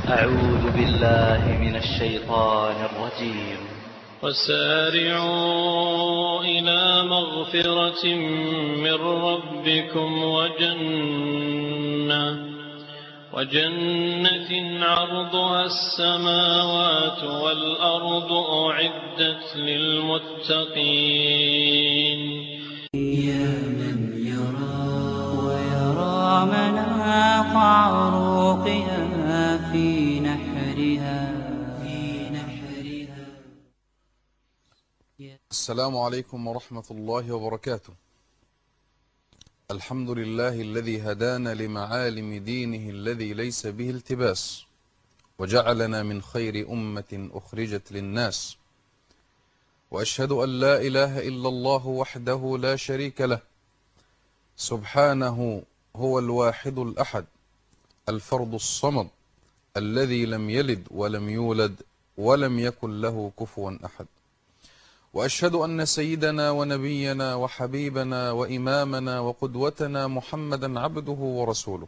أعوذ بالله من الشيطان الرجيم وسارعوا إلى مغفرة من ربكم وجنة وجنة عرضها السماوات والأرض أعدت للمتقين يا من يرى ويرى مناط عروقها في نحرها في نحرها السلام عليكم ورحمة الله وبركاته الحمد لله الذي هدانا لمعالم دينه الذي ليس به التباس وجعلنا من خير أمة أخرجت للناس وأشهد أن لا إله إلا الله وحده لا شريك له سبحانه هو الواحد الأحد الفرد الصمد الذي لم يلد ولم يولد ولم يكن له كفوا أحد وأشهد أن سيدنا ونبينا وحبيبنا وإمامنا وقدوتنا محمدا عبده ورسوله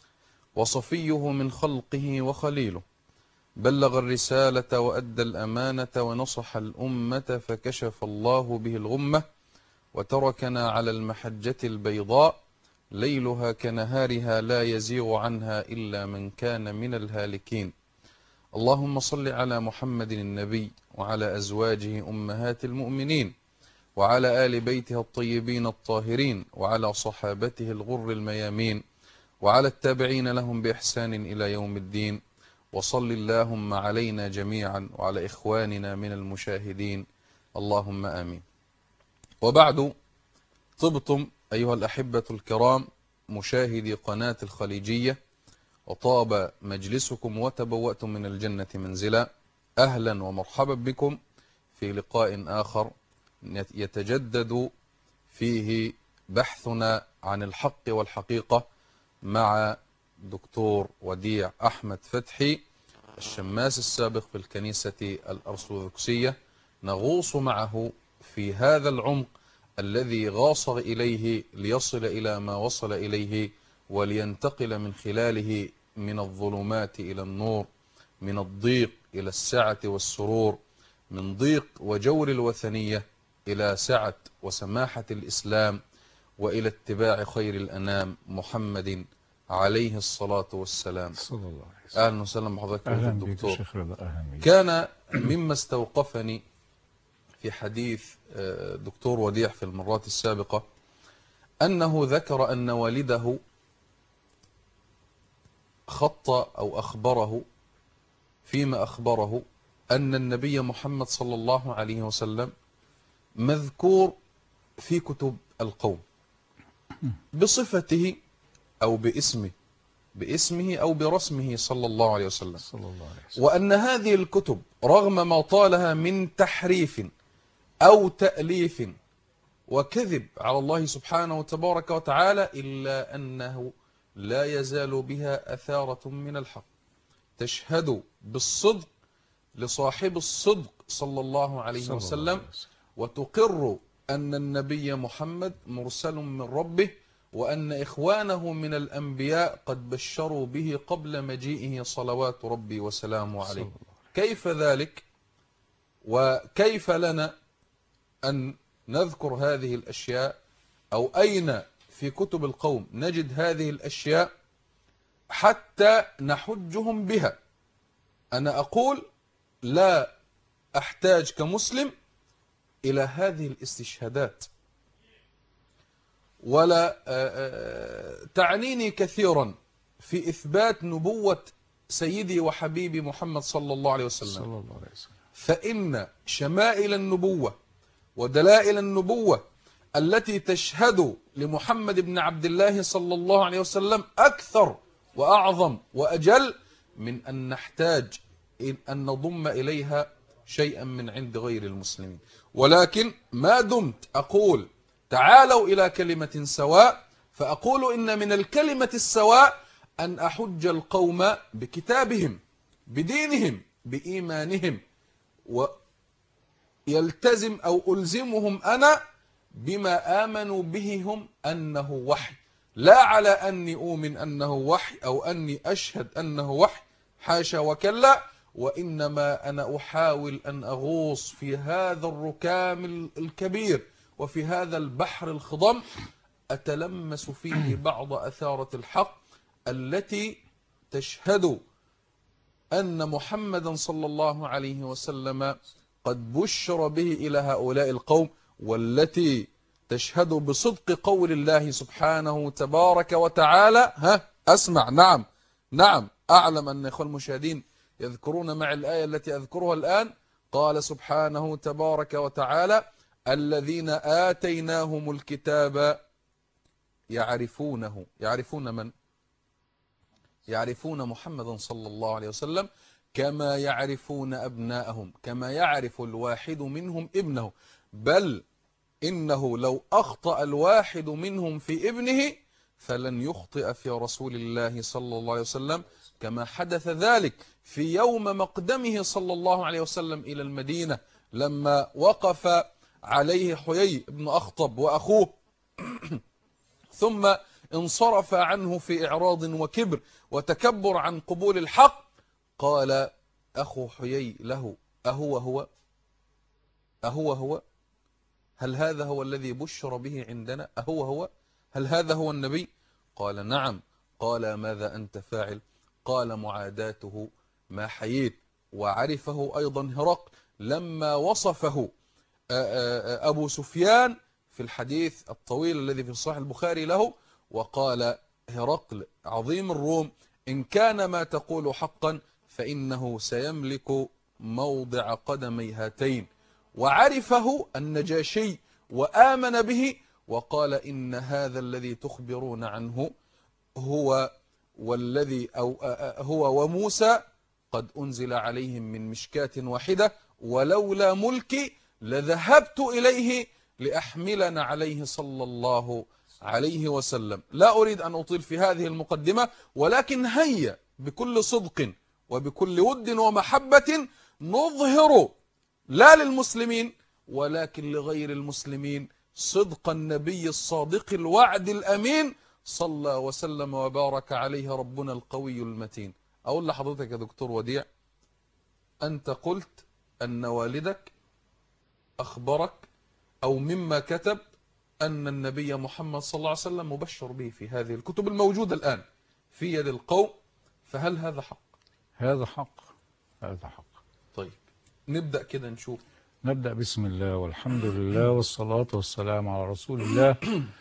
وصفيه من خلقه وخليله بلغ الرسالة وأدى الأمانة ونصح الأمة فكشف الله به الغمة وتركنا على المحجة البيضاء ليلها كنهارها لا يزيغ عنها إلا من كان من الهالكين اللهم صل على محمد النبي وعلى أزواجه أمهات المؤمنين وعلى آل بيته الطيبين الطاهرين وعلى صحابته الغر الميامين وعلى التابعين لهم بإحسان إلى يوم الدين وصل اللهم علينا جميعا وعلى إخواننا من المشاهدين اللهم آمين وبعد طبتم أيها الأحبة الكرام مشاهدي قناة الخليجية وطاب مجلسكم وتبوأتم من الجنة منزلا أهلا ومرحبا بكم في لقاء آخر يتجدد فيه بحثنا عن الحق والحقيقة مع دكتور وديع أحمد فتحي الشماس السابق في الكنيسة الأرثوذكسية نغوص معه في هذا العمق الذي غاص إليه ليصل إلى ما وصل إليه ولينتقل من خلاله من الظلمات إلى النور من الضيق إلى السعة والسرور من ضيق وجور الوثنية إلى سعة وسماحة الإسلام وإلى اتباع خير الأنام محمد عليه الصلاة والسلام صلى الله عليه وسلم أهلا وسهلا بحضرتك أهلا يا بك الدكتور شيخ رضا أهلا بك كان مما استوقفني في حديث آه، دكتور وديع في المرات السابقة أنه ذكر أن والده خط أو أخبره فيما أخبره أن النبي محمد صلى الله عليه وسلم مذكور في كتب القوم بصفته أو باسمه باسمه أو برسمه صلى الله عليه وسلم صلى الله عليه وسلم وأن هذه الكتب رغم ما طالها من تحريف أو تأليف وكذب على الله سبحانه تبارك وتعالى إلا أنه لا يزال بها أثارة من الحق تشهد بالصدق لصاحب الصدق صلى الله عليه صلى الله وسلم عليه وسلم. وتقر أن النبي محمد مرسل من ربه وأن إخوانه من الأنبياء قد بشروا به قبل مجيئه صلوات ربي وسلامه عليه الله كيف ذلك وكيف لنا أن نذكر هذه الأشياء أو أين في كتب القوم نجد هذه الأشياء حتى نحجهم بها أنا أقول لا أحتاج كمسلم إلى هذه الاستشهادات ولا آه، آه، تعنيني كثيرا في إثبات نبوة سيدي وحبيبي محمد صلى الله عليه وسلم صلى الله عليه وسلم فإن شمائل النبوة ودلائل النبوة التي تشهد لمحمد بن عبد الله صلى الله عليه وسلم أكثر وأعظم وأجل من أن نحتاج إن أن نضم إليها شيئا من عند غير المسلمين ولكن ما دمت أقول تعالوا إلى كلمة سواء فأقول إن من الكلمة السواء أن أحج القوم بكتابهم بدينهم بإيمانهم ويلتزم أو ألزمهم أنا بما آمنوا به هم أنه وحي لا على أني أؤمن أنه وحي أو أني أشهد أنه وحي حاشا وكلا وإنما أنا أحاول أن أغوص في هذا الركام ال- الكبير وفي هذا البحر الخضم أتلمس فيه بعض أثارة الحق التي تشهد أن محمدا صلى الله عليه وسلم قد بشر به إلى هؤلاء القوم والتي تشهد بصدق قول الله سبحانه تبارك وتعالى ها أسمع نعم نعم أعلم أن إخوان المشاهدين يذكرون مع الآية التي أذكرها الآن قال سبحانه تبارك وتعالى الذين آتيناهم الكتاب يعرفونه يعرفون من يعرفون محمدا صلى الله عليه وسلم كما يعرفون أبناءهم كما يعرف الواحد منهم ابنه بل إنه لو أخطأ الواحد منهم في ابنه فلن يخطئ في رسول الله صلى الله عليه وسلم كما حدث ذلك في يوم مقدمه صلى الله عليه وسلم إلى المدينة لما وقف عليه حيي بن أخطب وأخوه ثم انصرف عنه في إعراض وكبر وتكبر عن قبول الحق قال أخو حيي له أهو هو أهو هو هل هذا هو الذي بشر به عندنا أهو هو هل هذا هو النبي قال نعم قال ماذا أنت فاعل قال معاداته ما حييت وعرفه أيضا هرقل لما وصفه أبو سفيان في الحديث الطويل الذي في صحيح البخاري له وقال هرقل عظيم الروم إن كان ما تقول حقا فإنه سيملك موضع قدمي هاتين وعرفه النجاشي وآمن به وقال إن هذا الذي تخبرون عنه هو والذي أو هو وموسى قد أنزل عليهم من مشكاة واحدة ولولا ملكي لذهبت إليه لأحملنا عليه صلى الله عليه وسلم لا أريد أن أطيل في هذه المقدمة ولكن هيا بكل صدق وبكل ود ومحبة نظهر لا للمسلمين ولكن لغير المسلمين صدق النبي الصادق الوعد الأمين صلى وسلم وبارك عليه ربنا القوي المتين أقول لحضرتك يا دكتور وديع أنت قلت أن والدك أخبرك أو مما كتب أن النبي محمد صلى الله عليه وسلم مبشر به في هذه الكتب الموجودة الآن في يد القوم فهل هذا حق؟ هذا حق هذا حق طيب نبدأ كده نشوف نبدأ بسم الله والحمد لله والصلاة والسلام على رسول الله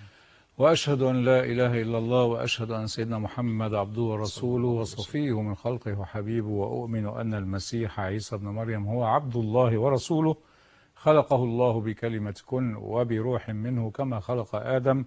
وأشهد أن لا إله إلا الله وأشهد أن سيدنا محمد عبده ورسوله وصفيه من خلقه وحبيبه وأؤمن أن المسيح عيسى ابن مريم هو عبد الله ورسوله خلقه الله بكلمة كن وبروح منه كما خلق آدم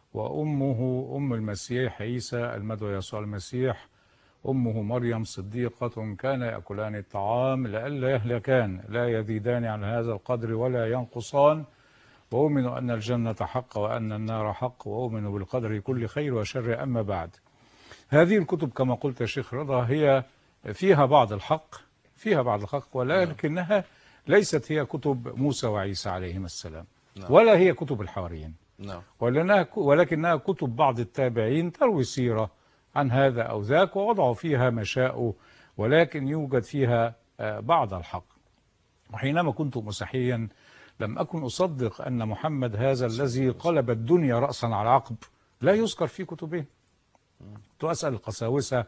وأمه أم المسيح عيسى المدعو يسوع المسيح أمه مريم صديقة كان يأكلان الطعام لئلا يهلكان لا يزيدان عن هذا القدر ولا ينقصان وأؤمن أن الجنة حق وأن النار حق وأؤمن بالقدر كل خير وشر أما بعد هذه الكتب كما قلت يا شيخ رضا هي فيها بعض الحق فيها بعض الحق ولكنها ليست هي كتب موسى وعيسى عليهما السلام نعم. ولا هي كتب الحواريين نعم ولكنها ولكنها كتب بعض التابعين تروي سيرة عن هذا أو ذاك ووضعوا فيها ما شاءوا ولكن يوجد فيها آه، بعض الحق وحينما كنت مسيحيا لم أكن أصدق أن محمد هذا الذي قلب الدنيا رأسا على عقب لا يذكر في كتبه كنت أسأل القساوسة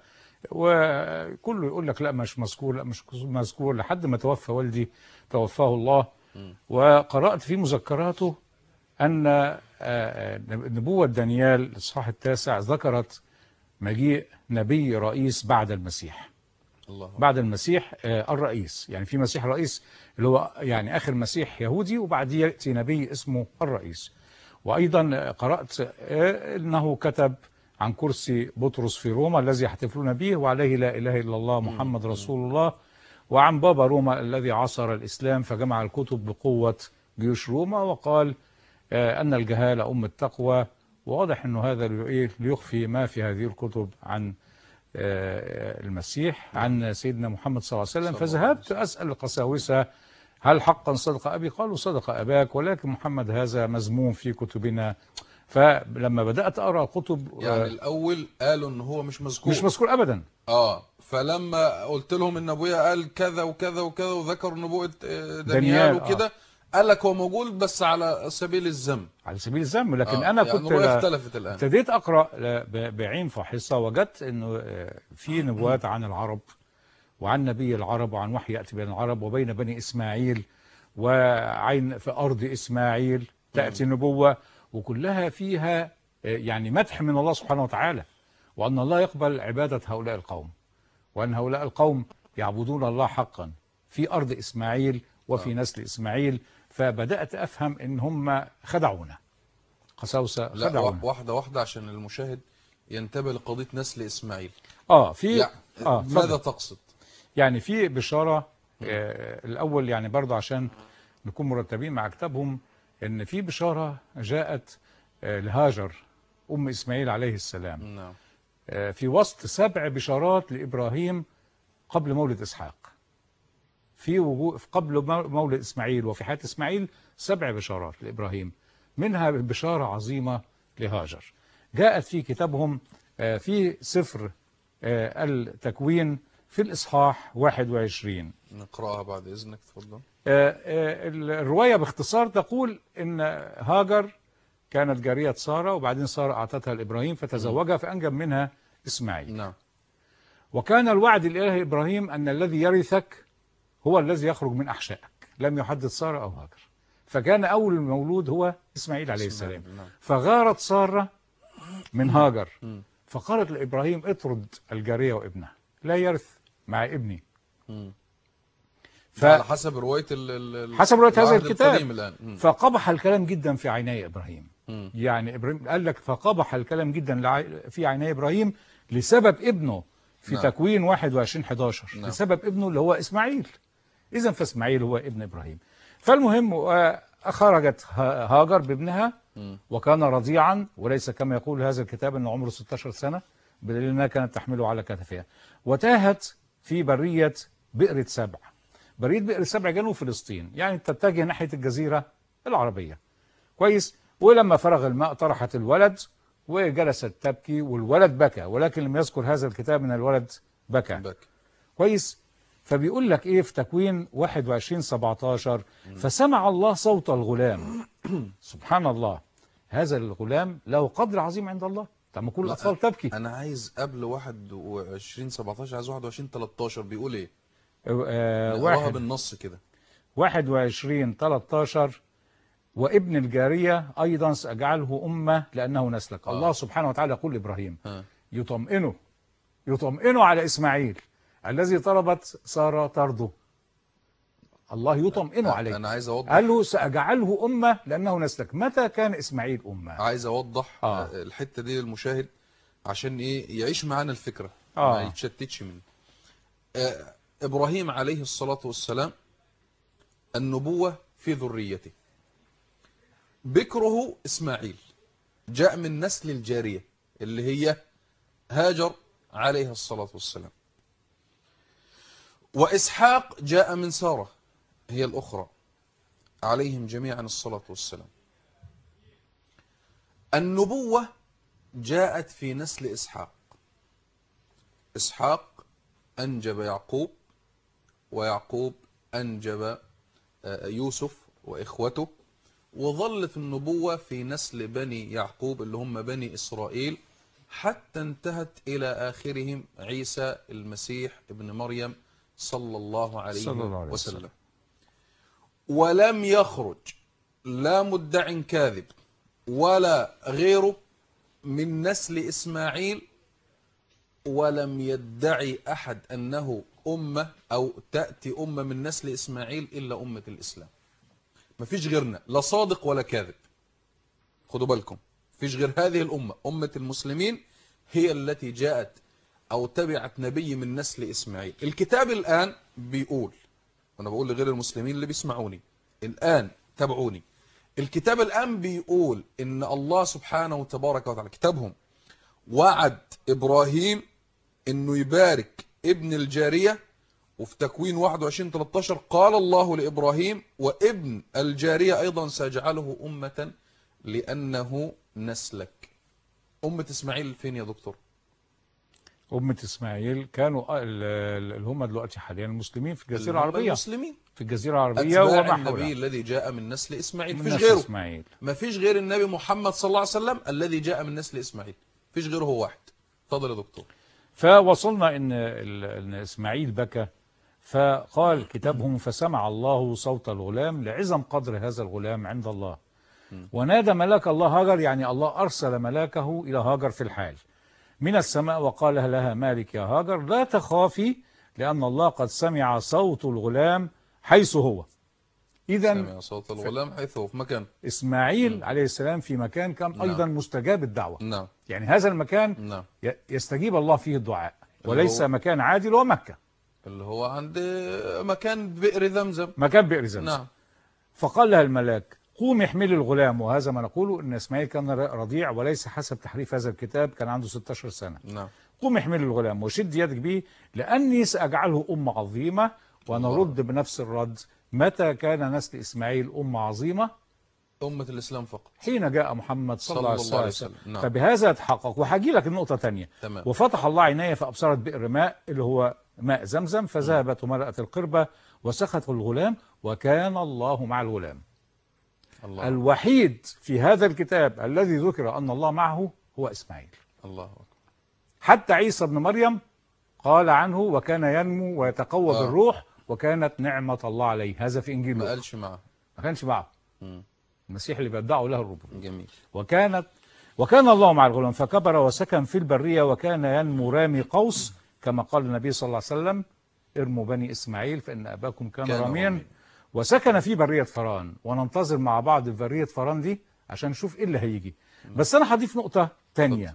وكله يقول لك لا مش مذكور لا مش مذكور لحد ما توفى والدي توفاه الله وقرأت في مذكراته أن آه، آه، نبوة دانيال الإصحاح التاسع ذكرت مجيء نبي رئيس بعد المسيح الله بعد المسيح آه، الرئيس يعني في مسيح رئيس اللي هو يعني آخر مسيح يهودي وبعديه يأتي نبي اسمه الرئيس وأيضا آه، قرأت آه، أنه كتب عن كرسي بطرس في روما الذي يحتفلون به وعليه لا إله إلا الله محمد رسول الله وعن بابا روما الذي عصر الإسلام فجمع الكتب بقوة جيوش روما وقال آه، أن الجهالة أم التقوى وواضح أنه هذا لي- إيه؟ ليخفي ما في هذه الكتب عن آه، المسيح عن سيدنا محمد صلى الله عليه وسلم صلى الله عليه فذهبت أسأل القساوسة هل حقا صدق أبي قالوا صدق أباك ولكن محمد هذا مذموم في كتبنا فلما بدات اقرا كتب يعني آه، الاول قالوا ان هو مش مذكور مش مذكور ابدا اه فلما قلت لهم ان ابويا قال كذا وكذا وكذا وذكر نبوءة آه، دانيال، دانيال آه. وكده قال لك هو موجود بس على سبيل الذم على سبيل الذم لكن آه، انا يعني كنت الرؤية لا- اختلفت الان ابتديت اقرا ل- ب- بعين فاحصه وجدت انه آه، في نبوات عن العرب وعن نبي العرب وعن وحي ياتي بين العرب وبين بني اسماعيل وعين في ارض اسماعيل تاتي نبوه وكلها فيها آه، يعني مدح من الله سبحانه وتعالى وان الله يقبل عباده هؤلاء القوم وان هؤلاء القوم يعبدون الله حقا في ارض اسماعيل وفي نسل اسماعيل فبدات افهم ان هم خدعونا قساوسه لا خدعونا وا- واحدة واحدة عشان المشاهد ينتبه لقضية نسل إسماعيل اه في يعني اه ماذا اتفضل. تقصد يعني في بشاره آه الاول يعني برضه عشان نكون مرتبين مع كتابهم ان في بشاره جاءت آه لهاجر ام اسماعيل عليه السلام نعم آه في وسط سبع بشارات لابراهيم قبل مولد اسحاق في وجود قبل مو- مولد اسماعيل وفي حياه اسماعيل سبع بشارات لابراهيم منها بشاره عظيمه لهاجر جاءت في كتابهم آه، في سفر آه، التكوين في الاصحاح 21 نقرأها بعد إذنك تفضل آه، آه، الروايه باختصار تقول ان هاجر كانت جاريه ساره وبعدين ساره اعطتها لابراهيم فتزوجها فانجب منها اسماعيل نعم وكان الوعد الإلهي إبراهيم أن الذي يرثك هو الذي يخرج من أحشائك لم يحدد سارة أو هاجر فكان أول المولود هو إسماعيل عليه السلام نعم. فغارت سارة من هاجر فقالت لإبراهيم اطرد الجارية وابنها لا يرث مع ابني ف... على حسب رواية ال ال- ال- حسب رواية هذا العهد الكتاب القديم الآن مم. فقبح الكلام جدا في عيني إبراهيم مم. يعني إبراهيم قال لك فقبح الكلام جدا لع- في عيني إبراهيم لسبب ابنه في نعم. تكوين 21 11 نعم. لسبب ابنه اللي هو إسماعيل إذا فإسماعيل هو ابن إبراهيم فالمهم آه، خرجت ها- هاجر بابنها وكان رضيعا وليس كما يقول هذا الكتاب أنه عمره 16 سنة بدليل أنها كانت تحمله على كتفها وتاهت في برية بئر سبع برية بئر سبع جنوب فلسطين يعني تتجه ناحية الجزيرة العربية كويس ولما فرغ الماء طرحت الولد وجلست تبكي والولد بكى ولكن لم يذكر هذا الكتاب من الولد بكى بك كويس فبيقول لك ايه في تكوين 21 17 فسمع الله صوت الغلام سبحان الله هذا الغلام له قدر عظيم عند الله طب ما كل الاطفال تبكي أنا عايز قبل 21 17 عايز 21 13 بيقول إيه؟ آه نقراها واحد بالنص كده 21 13 وابن الجارية أيضا سأجعله أمة لأنه نسلك الله سبحانه وتعالى يقول لإبراهيم ها. يطمئنه يطمئنه على إسماعيل الذي طلبت سارة طرده الله يطمئنه عليه أنا عايز أوضح قال له سأجعله أمة لأنه نسلك متى كان إسماعيل أمة عايز اوضح آه. آه. الحته دي للمشاهد عشان ايه يعيش معانا الفكره آه. ما يتشتتش منه آه ابراهيم عليه الصلاه والسلام النبوه في ذريته بكره اسماعيل جاء من نسل الجاريه اللي هي هاجر عليه الصلاه والسلام واسحاق جاء من ساره هي الاخرى عليهم جميعا الصلاه والسلام النبوة جاءت في نسل إسحاق إسحاق أنجب يعقوب ويعقوب أنجب آه، يوسف وإخوته وظلت النبوة في نسل بني يعقوب اللي هم بني إسرائيل حتى انتهت إلى آخرهم عيسى المسيح ابن مريم صلى الله عليه, صلى الله عليه وسلم. وسلم. ولم يخرج لا مدع كاذب ولا غيره من نسل إسماعيل ولم يدعي أحد أنه أمة أو تأتي أمة من نسل إسماعيل إلا أمة الإسلام ما فيش غيرنا لا صادق ولا كاذب خدوا بالكم فيش غير هذه الأمة أمة المسلمين هي التي جاءت أو تبعت نبي من نسل إسماعيل الكتاب الآن بيقول وأنا بقول لغير المسلمين اللي بيسمعوني الآن تابعوني الكتاب الآن بيقول إن الله سبحانه وتبارك وتعالى كتابهم وعد إبراهيم إنه يبارك ابن الجارية وفي تكوين 21 13 قال الله لإبراهيم وابن الجارية أيضا سيجعله أمة لأنه نسلك أمة إسماعيل فين يا دكتور أمة إسماعيل كانوا آه، ال- ال- اللي هم دلوقتي حاليا المسلمين في الجزيرة اللي هم العربية المسلمين في الجزيرة العربية أتباع وما النبي حولها الذي جاء من نسل إسماعيل من فيش نسل غيره إسماعيل ما فيش غير النبي محمد صلى الله عليه وسلم الذي جاء من نسل إسماعيل فيش غيره هو واحد اتفضل يا دكتور فوصلنا ان ال- ان اسماعيل بكى فقال كتابهم فسمع الله صوت الغلام لعظم قدر هذا الغلام عند الله ونادى ملاك الله هاجر يعني الله ارسل ملاكه الى هاجر في الحال من السماء وقال لها مالك يا هاجر لا تخافي لان الله قد سمع صوت الغلام حيث هو اذا سمع صوت الغلام حيث هو في مكان اسماعيل عليه السلام في مكان كان نعم. ايضا مستجاب الدعوه نعم يعني هذا المكان نعم ي- يستجيب الله فيه الدعاء اللي وليس هو- مكان عادل هو مكة اللي هو عند مكان بئر زمزم مكان بئر زمزم نعم فقال لها الملاك قومي احملي الغلام وهذا ما نقوله ان اسماعيل كان رضيع وليس حسب تحريف هذا الكتاب كان عنده 16 سنة نعم قومي احملي الغلام وشد يدك به لأني سأجعله أمة عظيمة ونرد بنفس الرد متى كان نسل إسماعيل أمة عظيمة أمة الإسلام فقط حين جاء محمد صلى الله عليه صلى الله عليه وسلم وسلم. نعم. فبهذا يتحقق وهجي لك النقطة تانية تمام. وفتح الله عيني فأبصرت بئر ماء اللي هو ماء زمزم فذهبت وملأت القربة وسخت الغلام وكان الله مع الغلام الله الوحيد في هذا الكتاب الذي ذكر أن الله معه هو إسماعيل الله أكبر حتى عيسى ابن مريم قال عنه وكان ينمو ويتقوى آه. بالروح وكانت نعمة الله عليه هذا في إنجيل ما لوقا. قالش معه ما كانش معه مم. المسيح اللي بيدعوا له الربوبية جميل وكانت وكان الله مع الغلام فكبر وسكن في البرية وكان ينمو رامي قوس كما قال النبي صلى الله عليه وسلم ارموا بني إسماعيل فإن أباكم كان, كان راميا راميا. وسكن في برية فران وننتظر مع بعض في برية فران دي عشان نشوف إيه اللي هيجي بس أنا هضيف نقطة تانية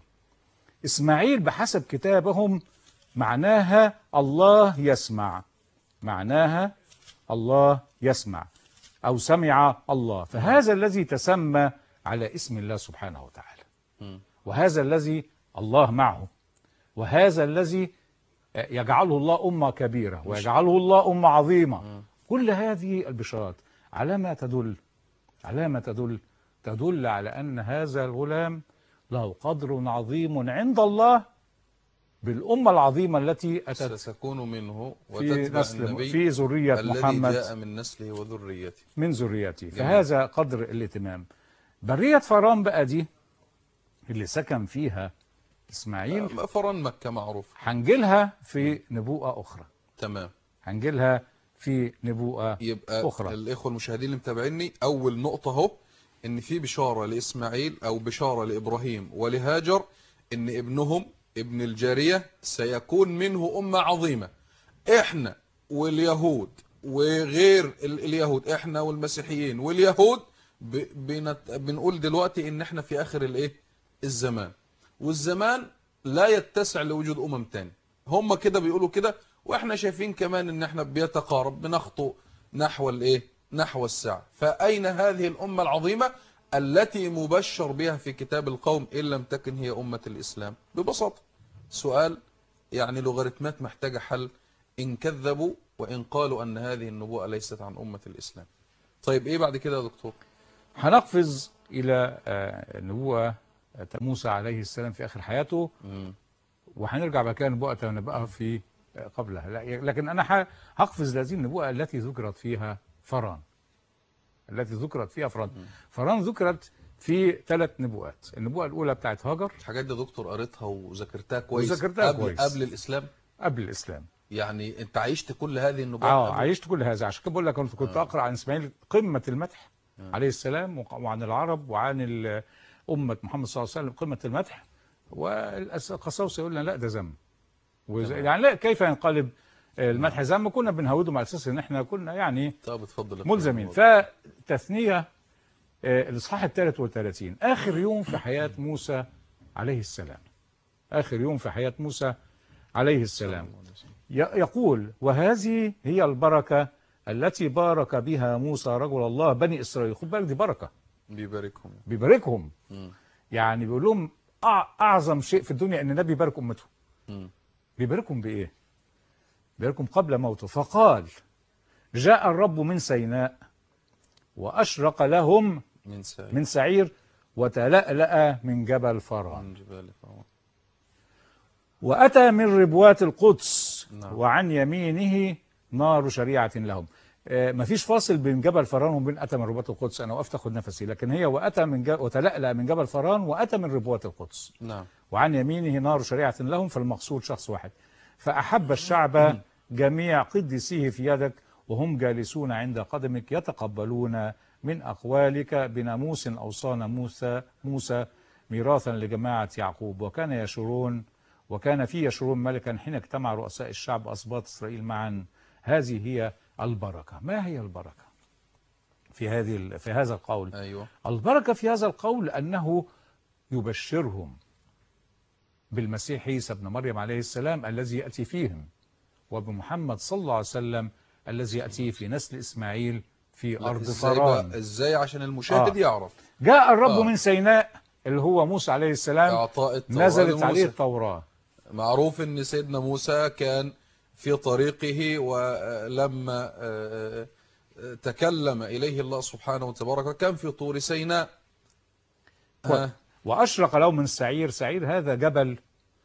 إسماعيل بحسب كتابهم معناها الله يسمع معناها الله يسمع أو سمع الله فهذا الذي تسمى على اسم الله سبحانه وتعالى مم. وهذا الذي الله معه وهذا الذي يجعله الله أمة كبيرة ويجعله الله أمة عظيمة كل هذه البشارات على ما تدل على ما تدل تدل على أن هذا الغلام له قدر عظيم عند الله بالأمة العظيمة التي أتت ستكون منه في وتتبع نسل النبي في ذرية الذي محمد جاء من نسله وذريته من ذريته فهذا قدر الاهتمام برية فران بقى دي اللي سكن فيها إسماعيل فرن مكة معروف هنجيلها في نبوءة أخرى تمام هنجيلها في نبوءة يبقى أخرى. الإخوة المشاهدين اللي متابعيني أول نقطة اهو إن في بشارة لإسماعيل أو بشارة لإبراهيم ولهاجر إن ابنهم ابن الجارية سيكون منه أمة عظيمة إحنا واليهود وغير ال- اليهود إحنا والمسيحيين واليهود ب- بنت- بنقول دلوقتي إن إحنا في آخر الإيه الزمان والزمان لا يتسع لوجود أمم تاني هم كده بيقولوا كده واحنا شايفين كمان ان احنا بيتقارب بنخطو نحو الايه نحو الساعة فأين هذه الأمة العظيمة التي مبشر بها في كتاب القوم إن لم تكن هي أمة الإسلام ببساطة سؤال يعني لوغاريتمات محتاجة حل إن كذبوا وإن قالوا أن هذه النبوءة ليست عن أمة الإسلام طيب إيه بعد كده يا دكتور هنقفز إلى آه، نبوءة موسى عليه السلام في آخر حياته مم. وهنرجع بقى كده نبوءة تنبأها في آه، قبلها لا- لكن أنا ه- هقفز لهذه النبوءة التي ذكرت فيها فران التي ذكرت فيها فران فران ذكرت في ثلاث نبوءات النبوءة الأولى بتاعت هاجر الحاجات دي يا دكتور قريتها وذاكرتها كويس وذاكرتها قبل كويس. قبل الإسلام قبل الإسلام يعني أنت عشت كل هذه النبوءات اه قبل- عشت كل هذا عشان كده بقول لك كنت كنت اقرا عن اسماعيل قمه المدح عليه السلام وق- وعن العرب وعن ال- امه محمد صلى الله عليه وسلم قمه المدح والقساوسه يقول لنا لا ده ذم وز- يعني لا كيف ينقلب المدح ذم كنا بنهوده على اساس ان احنا كنا يعني طب اتفضل يا ملزمين فندم. فتثنيه آه، الاصحاح الثالث والثلاثين اخر يوم في حياه موسى عليه السلام اخر يوم في حياه موسى عليه السلام ي- يقول وهذه هي البركة التي بارك بها موسى رجل الله بني إسرائيل خد بالك دي بركة بيباركهم بيباركهم مم. يعني بيقول لهم أع- أعظم شيء في الدنيا أن النبي يبارك أمته مم. بيباركهم بإيه بيباركهم قبل موته فقال جاء الرب من سيناء وأشرق لهم من سعيد من سعير وتلألأ من جبل فرعون من جبال فرعون وأتى من ربوات القدس نعم. وعن يمينه نار شريعة لهم آه، مفيش فاصل بين جبل فرعون وبين أتى من ربوات القدس أنا وقفت أخد نفسي لكن هي وأتى من ج... وتلألأ من جبل فرعون وأتى من ربوات القدس نعم وعن يمينه نار شريعة لهم فالمقصود شخص واحد فأحب الشعب جميع قدسيه في يدك وهم جالسون عند قدمك يتقبلون من أقوالك بناموس أوصانا موسى موسى ميراثا لجماعة يعقوب وكان يشرون وكان في يشرون ملكا حين اجتمع رؤساء الشعب أسباط إسرائيل معا هذه هي البركة ما هي البركة في هذه ال- في هذا القول أيوة البركة في هذا القول أنه يبشرهم بالمسيح عيسى ابن مريم عليه السلام الذي يأتي فيهم وبمحمد صلى الله عليه وسلم الذي يأتي في نسل إسماعيل في لا، أرض ازاي فرعون بقى ازاي عشان المشاهد آه. يعرف جاء الرب آه. من سيناء اللي هو موسى عليه السلام اعطاء التوراة نزلت عليه لموسى. التوراة معروف ان سيدنا موسى كان في طريقه ولما آه، آه، تكلم اليه الله سبحانه وتبارك كان في طور سيناء آه. وأشرق له من سعير سعير هذا جبل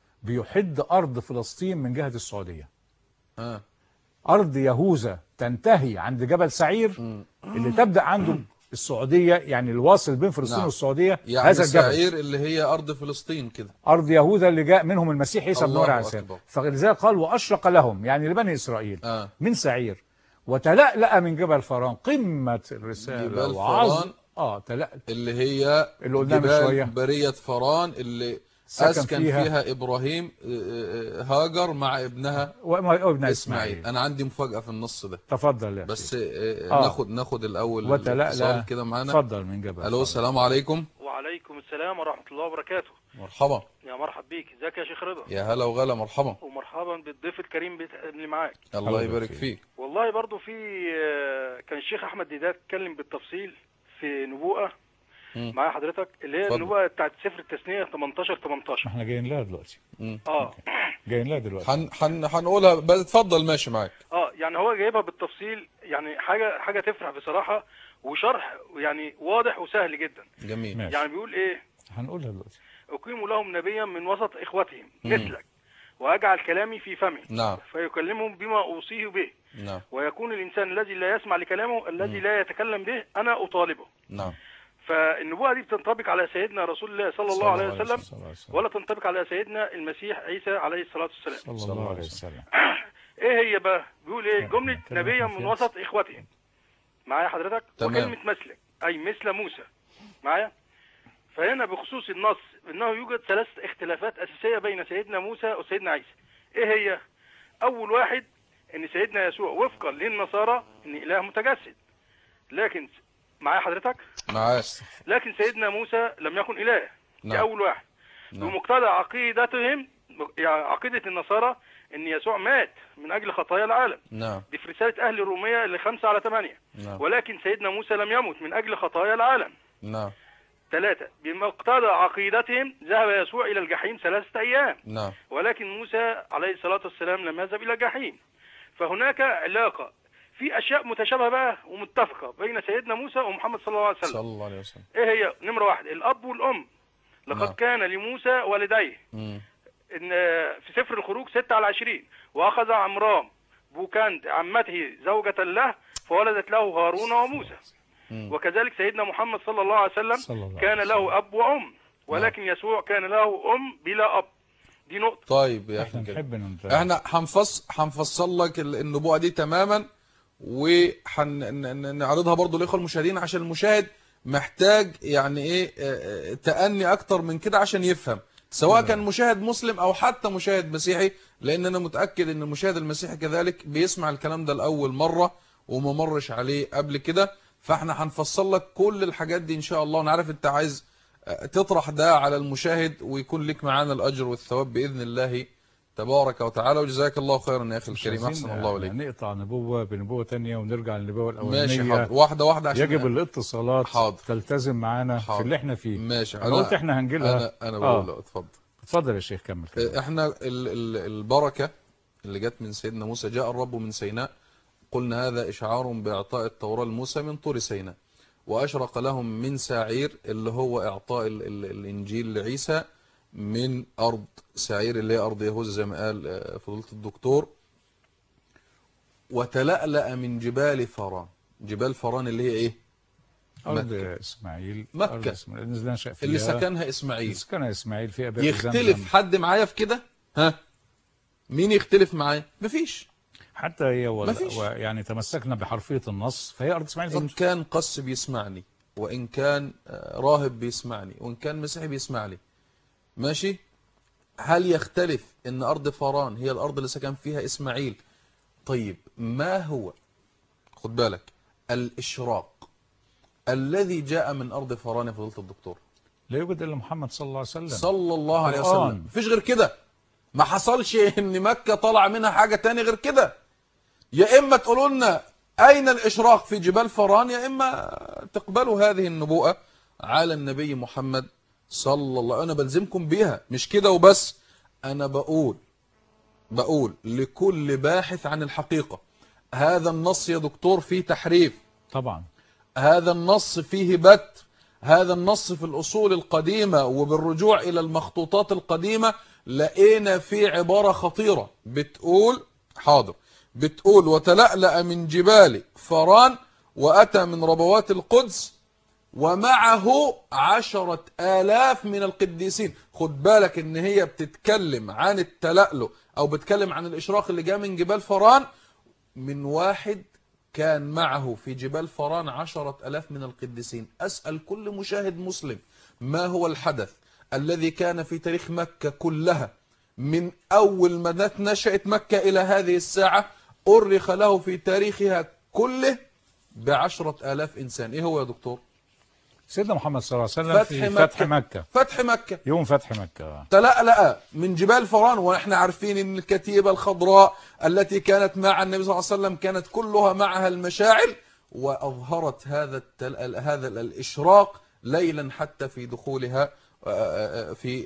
بيحد أرض فلسطين من جهة السعودية آه. أرض يهوذا تنتهي عند جبل سعير اللي تبدأ عنده السعودية يعني الواصل بين فلسطين نعم. والسعودية يعني هذا الجبل سعير اللي هي ارض فلسطين كده أرض يهوذا اللي جاء منهم المسيح عيسى بن الله مريم عليه السلام أكبر. فلذلك قال وأشرق لهم يعني لبني إسرائيل آه. من سعير وتلألأ من جبل فرعون قمة الرسالة جبال وعظم فرعون. اه تلألأ اللي هي اللي قلناها من جبال شوية. برية فرعون اللي سكن أسكن فيها. فيها, إبراهيم آه، آه، هاجر مع ابنها وابن إسماعيل إسماعيل أنا عندي مفاجأة في النص ده تفضل يا بس أخي. آه، آه. ناخد ناخد الأول وتلألأ الاتصال كده معانا تفضل من جبل ألو فرعون. السلام عليكم وعليكم السلام ورحمة الله وبركاته مرحبا يا مرحب بيك ازيك يا شيخ رضا يا هلا وغلا مرحبا ومرحبا بالضيف الكريم بت- اللي معاك الله الله يبارك يبارك فيك والله برضو في آه، كان الشيخ احمد ديدات اتكلم بالتفصيل في نبوءة مم. معايا حضرتك اللي هي اتفضل. النبوءة بتاعت سفر التثنية 18 18 احنا جايين لها دلوقتي اه جايين لها دلوقتي حن حن هنقولها بس اتفضل ماشي معاك اه يعني هو جايبها بالتفصيل يعني حاجة حاجة تفرح بصراحة وشرح يعني واضح وسهل جدا جميل ماشي يعني بيقول ايه هنقولها دلوقتي أقيم لهم نبيا من وسط إخوتهم مثلك وأجعل كلامي في فمه نعم فيكلمهم بما أوصيه به نعم ويكون الإنسان الذي لا يسمع لكلامه الذي لا يتكلم به أنا أطالبه نعم فالنبوة دي بتنطبق على سيدنا رسول الله صلى الله عليه وسلم صلى الله عليه وسلم. ولا تنطبق على سيدنا المسيح عيسى عليه الصلاة والسلام صلى الله عليه وسلم ايه هي بقى بيقول ايه جملة كلمة نبيا في من نفس. وسط اخوته معايا حضرتك تمام. وكلمة مثلك اي مثل موسى معايا فهنا بخصوص النص انه يوجد ثلاث اختلافات اساسية بين سيدنا موسى وسيدنا عيسى ايه هي اول واحد ان سيدنا يسوع وفقا للنصارى ان اله متجسد لكن معايا حضرتك معاك لكن سيدنا موسى لم يكن اله نعم. دي اول واحد نعم. بمقتضى عقيدتهم يعني عقيدة النصارى ان يسوع مات من اجل خطايا العالم نعم دي في رسالة اهل الرومية اللي خمسة على ثمانية نعم ولكن سيدنا موسى لم يمت من اجل خطايا العالم نعم ثلاثة بمقتضى عقيدتهم ذهب يسوع الى الجحيم ثلاثة ايام نعم ولكن موسى عليه الصلاة والسلام لم يذهب الى الجحيم فهناك علاقة في اشياء متشابهة بقى ومتفقة بين سيدنا موسى ومحمد صلى الله عليه وسلم صلى الله عليه وسلم ايه هي نمرة واحد الاب والام لقد نعم. كان لموسى والديه مم. ان في سفر الخروج 6 على 20 واخذ عمرام بوكاند عمته زوجة له فولدت له هارون وموسى مم. وكذلك سيدنا محمد صلى الله عليه وسلم صلى الله كان عليه له اب وام ولكن يسوع كان له ام بلا اب دي نقطة طيب يا احنا اخي كده نحب ننتهي احنا هنفص هنفصل لك ال- النبوءه دي تماما وهنعرضها برضو للاخوه المشاهدين عشان المشاهد محتاج يعني ايه آه، آه، تأني اكتر من كده عشان يفهم سواء كان مشاهد مسلم او حتى مشاهد مسيحي لان انا متأكد ان المشاهد المسيحي كذلك بيسمع الكلام ده لاول مرة وما مرش عليه قبل كده فاحنا هنفصل لك كل الحاجات دي ان شاء الله وانا عارف انت عايز آه، تطرح ده على المشاهد ويكون لك معانا الاجر والثواب باذن الله تبارك وتعالى وجزاك الله خيرا يا اخي مش الكريم عايزين احسن الله اليك نقطع نبوة بنبوة تانية ونرجع للنبوة ماشي الأولانية حاضر واحده واحده عشان يجب الاتصالات حاضر. تلتزم معانا في حاضر. اللي احنا فيه ماشي انا قلت احنا هنجيلها انا انا آه. بقول له اتفضل اتفضل يا شيخ كمل كده احنا ال ال البركه اللي جت من سيدنا موسى جاء الرب من سيناء قلنا هذا اشعار باعطاء التوراه لموسى من طور سيناء وأشرق لهم من سعير اللي هو إعطاء ال ال الإنجيل لعيسى من أرض سعير اللي هي أرض يهوذا زي ما قال آه، فضيلة الدكتور وتلألأ من جبال فران جبال فران اللي هي إيه أرض إسماعيل مكة. أرض إسماعيل اللي نشأ فيها اللي سكنها اللي إسماعيل سكنها إسماعيل فيها بئر يختلف زمزم. حد معايا في كده ها مين يختلف معايا مفيش حتى هي وال... مفيش. يعني تمسكنا بحرفية النص فهي أرض إسماعيل إن برضه. كان قس بيسمعني وإن كان آه، راهب بيسمعني وإن كان مسيحي بيسمعني ماشي هل يختلف إن أرض فران هي الأرض اللي سكن فيها إسماعيل طيب ما هو خد بالك الإشراق الذي جاء من أرض فران يا فضيلة الدكتور لا يوجد إلا محمد صلى الله عليه وسلم صلى الله عليه القرآن. وسلم مفيش غير كده ما حصلش ان مكة طلع منها حاجة تاني غير كده يا اما تقولوا لنا اين الاشراق في جبال فران يا اما تقبلوا هذه النبوءة على النبي محمد صلى الله انا بلزمكم بيها مش كده وبس انا بقول بقول لكل باحث عن الحقيقة هذا النص يا دكتور فيه تحريف طبعا هذا النص فيه بت هذا النص في الأصول القديمة وبالرجوع إلى المخطوطات القديمة لقينا فيه عبارة خطيرة بتقول حاضر بتقول وتلألأ من جبال فران وأتى من ربوات القدس ومعه عشرة آلاف من القديسين خد بالك ان هي بتتكلم عن التلألؤ او بتتكلم عن الاشراق اللي جاء من جبال فران من واحد كان معه في جبال فران عشرة ألاف من القديسين أسأل كل مشاهد مسلم ما هو الحدث الذي كان في تاريخ مكة كلها من أول ما نشأت مكة إلى هذه الساعة أرخ له في تاريخها كله بعشرة آلاف إنسان إيه هو يا دكتور سيدنا محمد صلى الله عليه وسلم فتح في مكة فتح مكة فتح مكة يوم فتح مكة تلألأ من جبال فران ونحن عارفين ان الكتيبة الخضراء التي كانت مع النبي صلى الله عليه وسلم كانت كلها معها المشاعل وأظهرت هذا التل... هذا الإشراق ليلا حتى في دخولها آه، آه، في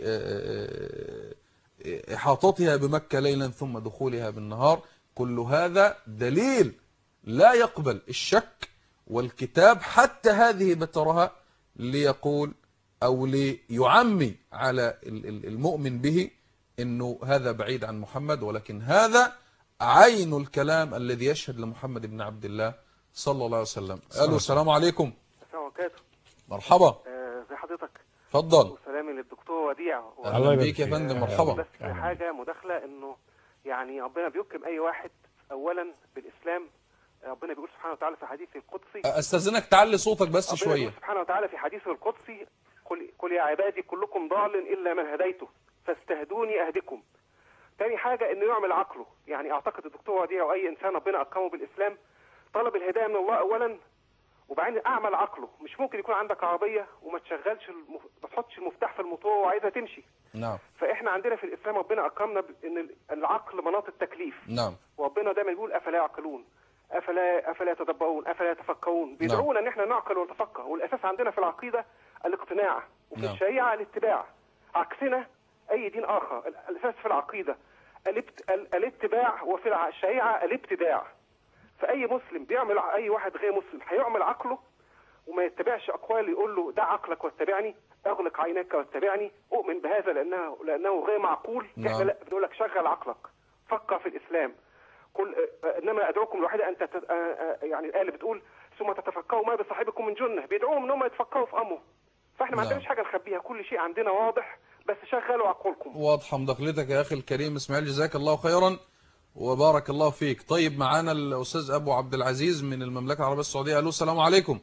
آه، آه، إحاطتها بمكة ليلا ثم دخولها بالنهار كل هذا دليل لا يقبل الشك والكتاب حتى هذه بترها ليقول أو ليعمي على ال- ال- المؤمن به أنه هذا بعيد عن محمد ولكن هذا عين الكلام الذي يشهد لمحمد بن عبد الله صلى الله عليه وسلم قالوا السلام عليكم السلام عليكم مرحبا آه، زي حضرتك اتفضل وسلامي للدكتور وديع و- الله اهلا يبارك بيك يا فيك. فندم مرحبا بس أهلا. حاجة مداخلة انه يعني ربنا بيكرم اي واحد اولا بالاسلام ربنا بيقول سبحانه وتعالى في حديثه القدسي استاذنك تعلي صوتك بس ربنا شويه بيقول سبحانه وتعالى في حديثه القدسي قل, قل يا عبادي كلكم ضال الا من هديته فاستهدوني اهدكم تاني حاجة انه يعمل عقله يعني اعتقد الدكتور وديع او اي انسان ربنا اكرمه بالاسلام طلب الهداية من الله اولا وبعدين اعمل عقله مش ممكن يكون عندك عربية وما تشغلش المف... ما تحطش المفتاح في الموتور وعايزها تمشي نعم فاحنا عندنا في الاسلام ربنا اكرمنا بان العقل مناط التكليف نعم وربنا دايما بيقول افلا يعقلون افلا افلا يتدبرون افلا يتفكرون بيدعونا ان احنا نعقل ونتفكر والاساس عندنا في العقيده الاقتناع وفي نعم. الشريعه الاتباع عكسنا اي دين اخر ال- الاساس في العقيده الابت... ال- الاتباع وفي الع- الشريعه الابتداع فاي مسلم بيعمل ع- اي واحد غير مسلم هيعمل عقله وما يتبعش اقوال يقول له دع عقلك واتبعني اغلق عينك واتبعني اؤمن بهذا لانه لانه غير معقول نعم. احنا لا بنقول لك شغل عقلك فكر في الاسلام قل آه، انما ادعوكم الوحيده ان تت... آه، آه، يعني الايه اللي بتقول ثم تتفكروا ما بصاحبكم من جنه بيدعوهم ان هم يتفكروا في امره فاحنا ما نعم. عندناش حاجه نخبيها كل شيء عندنا واضح بس شغلوا عقولكم واضحة مداخلتك يا أخي الكريم إسماعيل جزاك الله خيرا وبارك الله فيك طيب معانا الأستاذ أبو عبد العزيز من المملكة العربية السعودية ألو السلام عليكم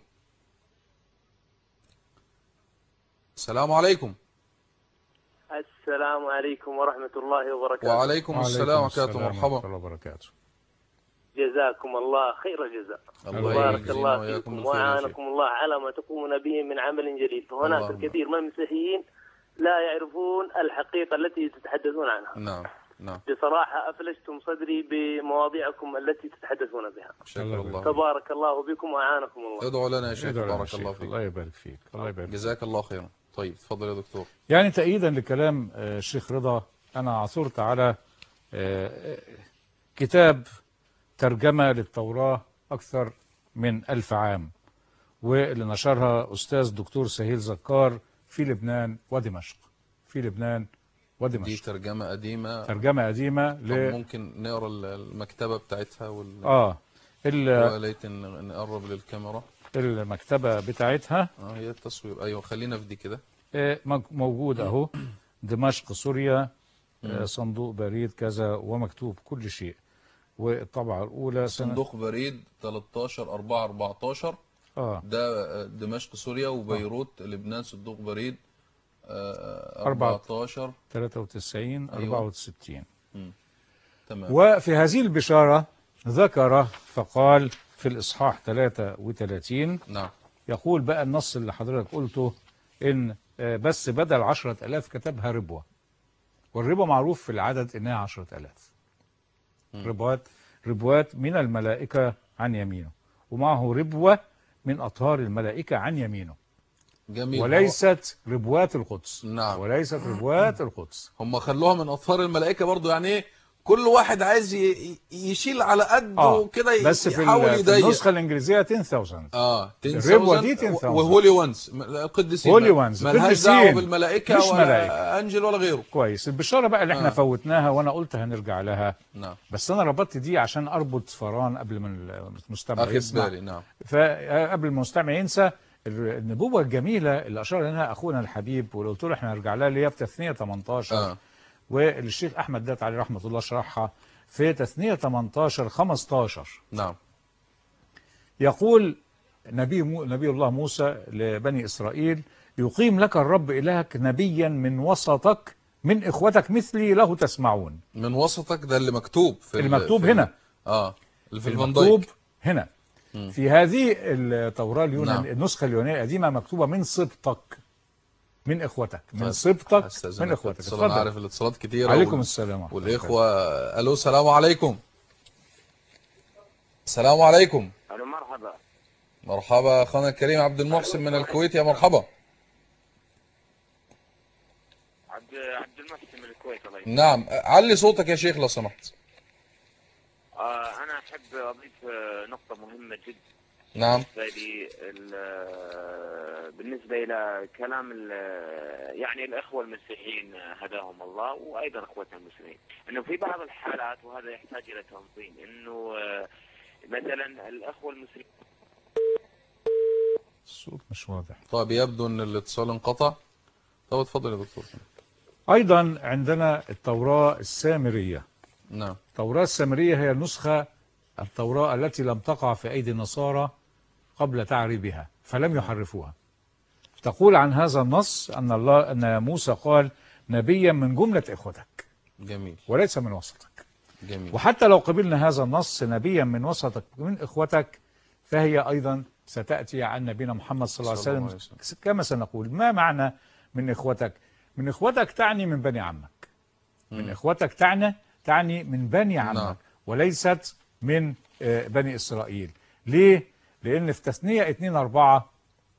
السلام عليكم السلام عليكم ورحمة الله وبركاته وعليكم السلام وبركاته مرحبا ورحمة الله وبركاته جزاكم الله خير الجزاء الله بارك يجزينا الله وإياكم فيكم بالخير يا شيخ. وأعانكم الله على ما تقومون به من عمل جليل فهناك اللهم. الكثير من المسيحيين لا يعرفون الحقيقة التي تتحدثون عنها نعم نعم بصراحة أفلجتم صدري بمواضيعكم التي تتحدثون بها شكر الله الله تبارك الله بكم وأعانكم الله ادعو لنا يا شيخ ادعو لنا بارك شيخ. الله فيك الله يبارك فيك الله يبارك فيك جزاك الله خيرا طيب تفضل يا دكتور يعني تأييدا لكلام آه، الشيخ رضا أنا عثرت على آه، آه، كتاب ترجمة للتوراة أكثر من ألف عام واللي نشرها أستاذ دكتور سهيل زكار في لبنان ودمشق في لبنان دي ودمشق ترجمة قديمة ترجمة قديمة طب ل ممكن نقرا ال- المكتبة بتاعتها وال اه ال- يا ليت ن- نقرب للكاميرا المكتبة بتاعتها اه هي التصوير ايوه خلينا في دي كده آه، مج- موجود اهو دمشق سوريا آه، صندوق بريد كذا ومكتوب كل شيء والطبعة الأولى سنة صندوق بريد 13 4 14 اه ده آه، دمشق سوريا وبيروت لبنان صندوق بريد آه، أربعة. 14 93 أيوة. 64 تمام وفي هذه البشارة ذكر فقال في الإصحاح 33 نعم يقول بقى النص اللي حضرتك قلته إن آه، بس بدل عشرة ألاف كتبها ربوة والربوة معروف في العدد إنها عشرة ألاف ربوات ربوات من الملائكة عن يمينه ومعه ربوة من أطهار الملائكة عن يمينه جميل وليست ربوات القدس نعم. وليست ربوات القدس هم خلوها من اطهار الملائكه برضو يعني ايه كل واحد عايز ي- ي- يشيل على قده اه كده ي- بس في, يحاول ال- في يضيق النسخة الإنجليزية 10000 اه 10,000 الربوة دي 10,000. وهولي وانس القديسين هولي وانس، ملهاش قديسين. دعوه بالملائكه مش ولا ملائكة. انجل ولا غيره كويس البشارة بقى اللي احنا آه. فوتناها وانا قلت هنرجع لها نعم بس انا ربطت دي عشان اربط فران قبل ما المستمع اخد يسمع بالي نعم فقبل المستمع ينسى ال- النبوة الجميلة اللي أشار لها أخونا الحبيب واللي قلت له احنا هنرجع لها اللي هي في تثنية 18 اه واللي الشيخ أحمد دات عليه رحمة الله شرحها في تثنية 18 15 نعم يقول نبي مو نبي الله موسى لبني إسرائيل يقيم لك الرب إلهك نبيا من وسطك من إخوتك مثلي له تسمعون من وسطك ده اللي مكتوب في ال- المكتوب في ال- هنا. اه اللي في الفان المكتوب دايك هنا في هذه التوراة اليونان نعم. النسخة اليونانية القديمة مكتوبة من سبطك من إخوتك من طيب، سبطك هستأذنك من في إخوتك الاتصال. انا عارف الاتصالات كتيره عليكم وال- السلام ورحمة الله والاخوه الو السلام عليكم السلام عليكم الو مرحبا مرحبا اخونا الكريم عبد المحسن من الكويت يا مرحبا عبد عبد المحسن من الكويت الله يسلمك. نعم علي صوتك يا شيخ لو سمحت آه انا احب اضيف آه، نقطه مهمه جدا نعم بالنسبه لي ال- آه، بالنسبه الى كلام ال- آه، يعني الاخوه المسيحيين آه، هداهم الله وايضا اخوتنا المسلمين انه في بعض الحالات وهذا يحتاج الى تنظيم انه آه، مثلا الاخوه المسلمين الصوت مش واضح طيب يبدو ان الاتصال انقطع طب اتفضل يا دكتور أيضا عندنا التوراة السامرية نعم التوراة السامرية هي النسخة التوراة التي لم تقع في أيدي النصارى قبل تعريبها فلم يحرفوها تقول عن هذا النص أن الله أن موسى قال نبيا من جملة إخوتك جميل وليس من وسطك جميل وحتى لو قبلنا هذا النص نبيا من وسطك من إخوتك فهي أيضا ستأتي عن نبينا محمد صلى الله صلى عليه الله وسلم عليه كما سنقول ما معنى من إخوتك من إخوتك تعني من بني عمك من إخوتك تعني تعني من بني عمك نعم. وليست من آه، بني إسرائيل ليه؟ لأن في تثنية 2 4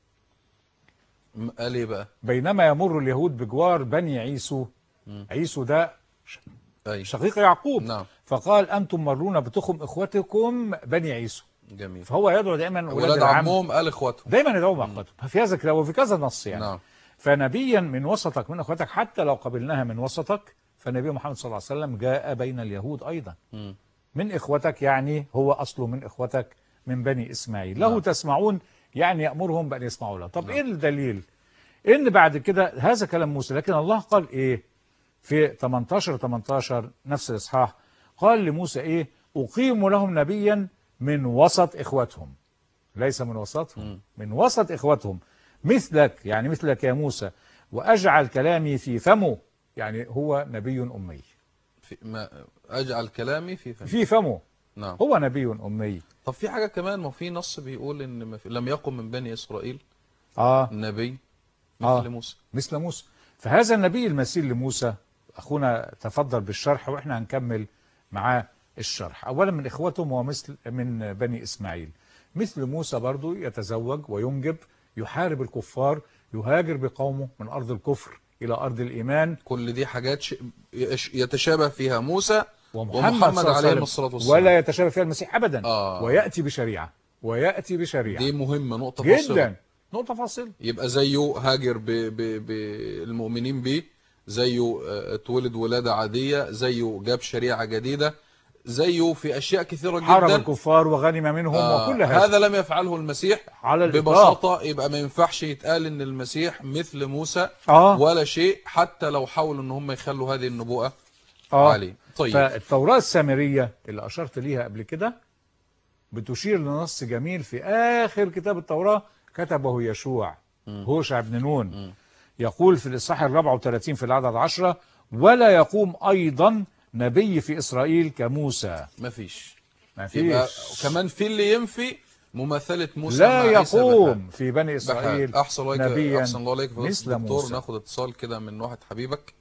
م- قال ايه بقى بينما يمر اليهود بجوار بني عيسو عيسو ده اي شقيق يعقوب نعم. فقال أنتم مرون بتخم إخوتكم بني عيسو جميل فهو يدعو دائما ولاد ولاد العم عمهم قال اخواتهم دايما يدعو باخواتهم في هذا الكلام وفي كذا نص يعني نعم فنبيا من وسطك من اخواتك حتى لو قبلناها من وسطك فالنبي محمد صلى الله عليه وسلم جاء بين اليهود ايضا مم. من اخوتك يعني هو اصله من اخوتك من بني اسماعيل له نعم. تسمعون يعني يامرهم بان يسمعوا له طب ايه الدليل ان بعد كده هذا كلام موسى لكن الله قال ايه في 18 18 نفس الاصحاح قال لموسى ايه اقيم لهم نبيا من وسط اخوتهم ليس من وسطهم من وسط اخوتهم مثلك يعني مثلك يا موسى واجعل كلامي في فمه يعني هو نبي امي في ما اجعل كلامي في فم في فمه نعم هو نبي امي طب في حاجه كمان ما في نص بيقول ان ما في لم يقم من بني اسرائيل اه نبي مثل آه. موسى مثل موسى فهذا النبي المثيل لموسى اخونا تفضل بالشرح واحنا هنكمل معاه الشرح اولا من اخوتهم هو مثل من بني اسماعيل مثل موسى برضو يتزوج وينجب يحارب الكفار يهاجر بقومه من ارض الكفر الى ارض الايمان كل دي حاجات ش... يش- يتشابه فيها موسى ومحمد, ومحمد صلى الله عليه عليه الصلاة وسلم والسلام ولا يتشابه فيها المسيح ابدا آه. وياتي بشريعه ويأتي بشريعة دي مهمة نقطة فاصلة جدا نقطة فاصلة يبقى زيه هاجر ب- ب- بالمؤمنين بيه زيه آه، اتولد ولادة عادية زيه جاب شريعة جديدة زيه في أشياء كثيرة حارب جدا الكفار وغنم منهم آه، وكل هذا هذا لم يفعله المسيح على الإطلاق. ببساطة يبقى ما ينفعش يتقال ان المسيح مثل موسى آه. ولا شيء حتى لو حاولوا ان هم يخلوا هذه النبوءة آه. عليه طيب فالتوراة السامرية اللي أشرت ليها قبل كده بتشير لنص جميل في آخر كتاب التوراة كتبه يشوع هوشع بن نون يقول في الإصحاح الرابع وثلاثين في العدد عشرة ولا يقوم أيضا نبي في إسرائيل كموسى مفيش ما يبقى فيش كمان في اللي ينفي مماثلة موسى لا مع عيسى بحال. يقوم في بني إسرائيل بحال. احسن الله عليك نبيا احسن الله عليك مثل دكتور موسى ناخد اتصال كده من واحد حبيبك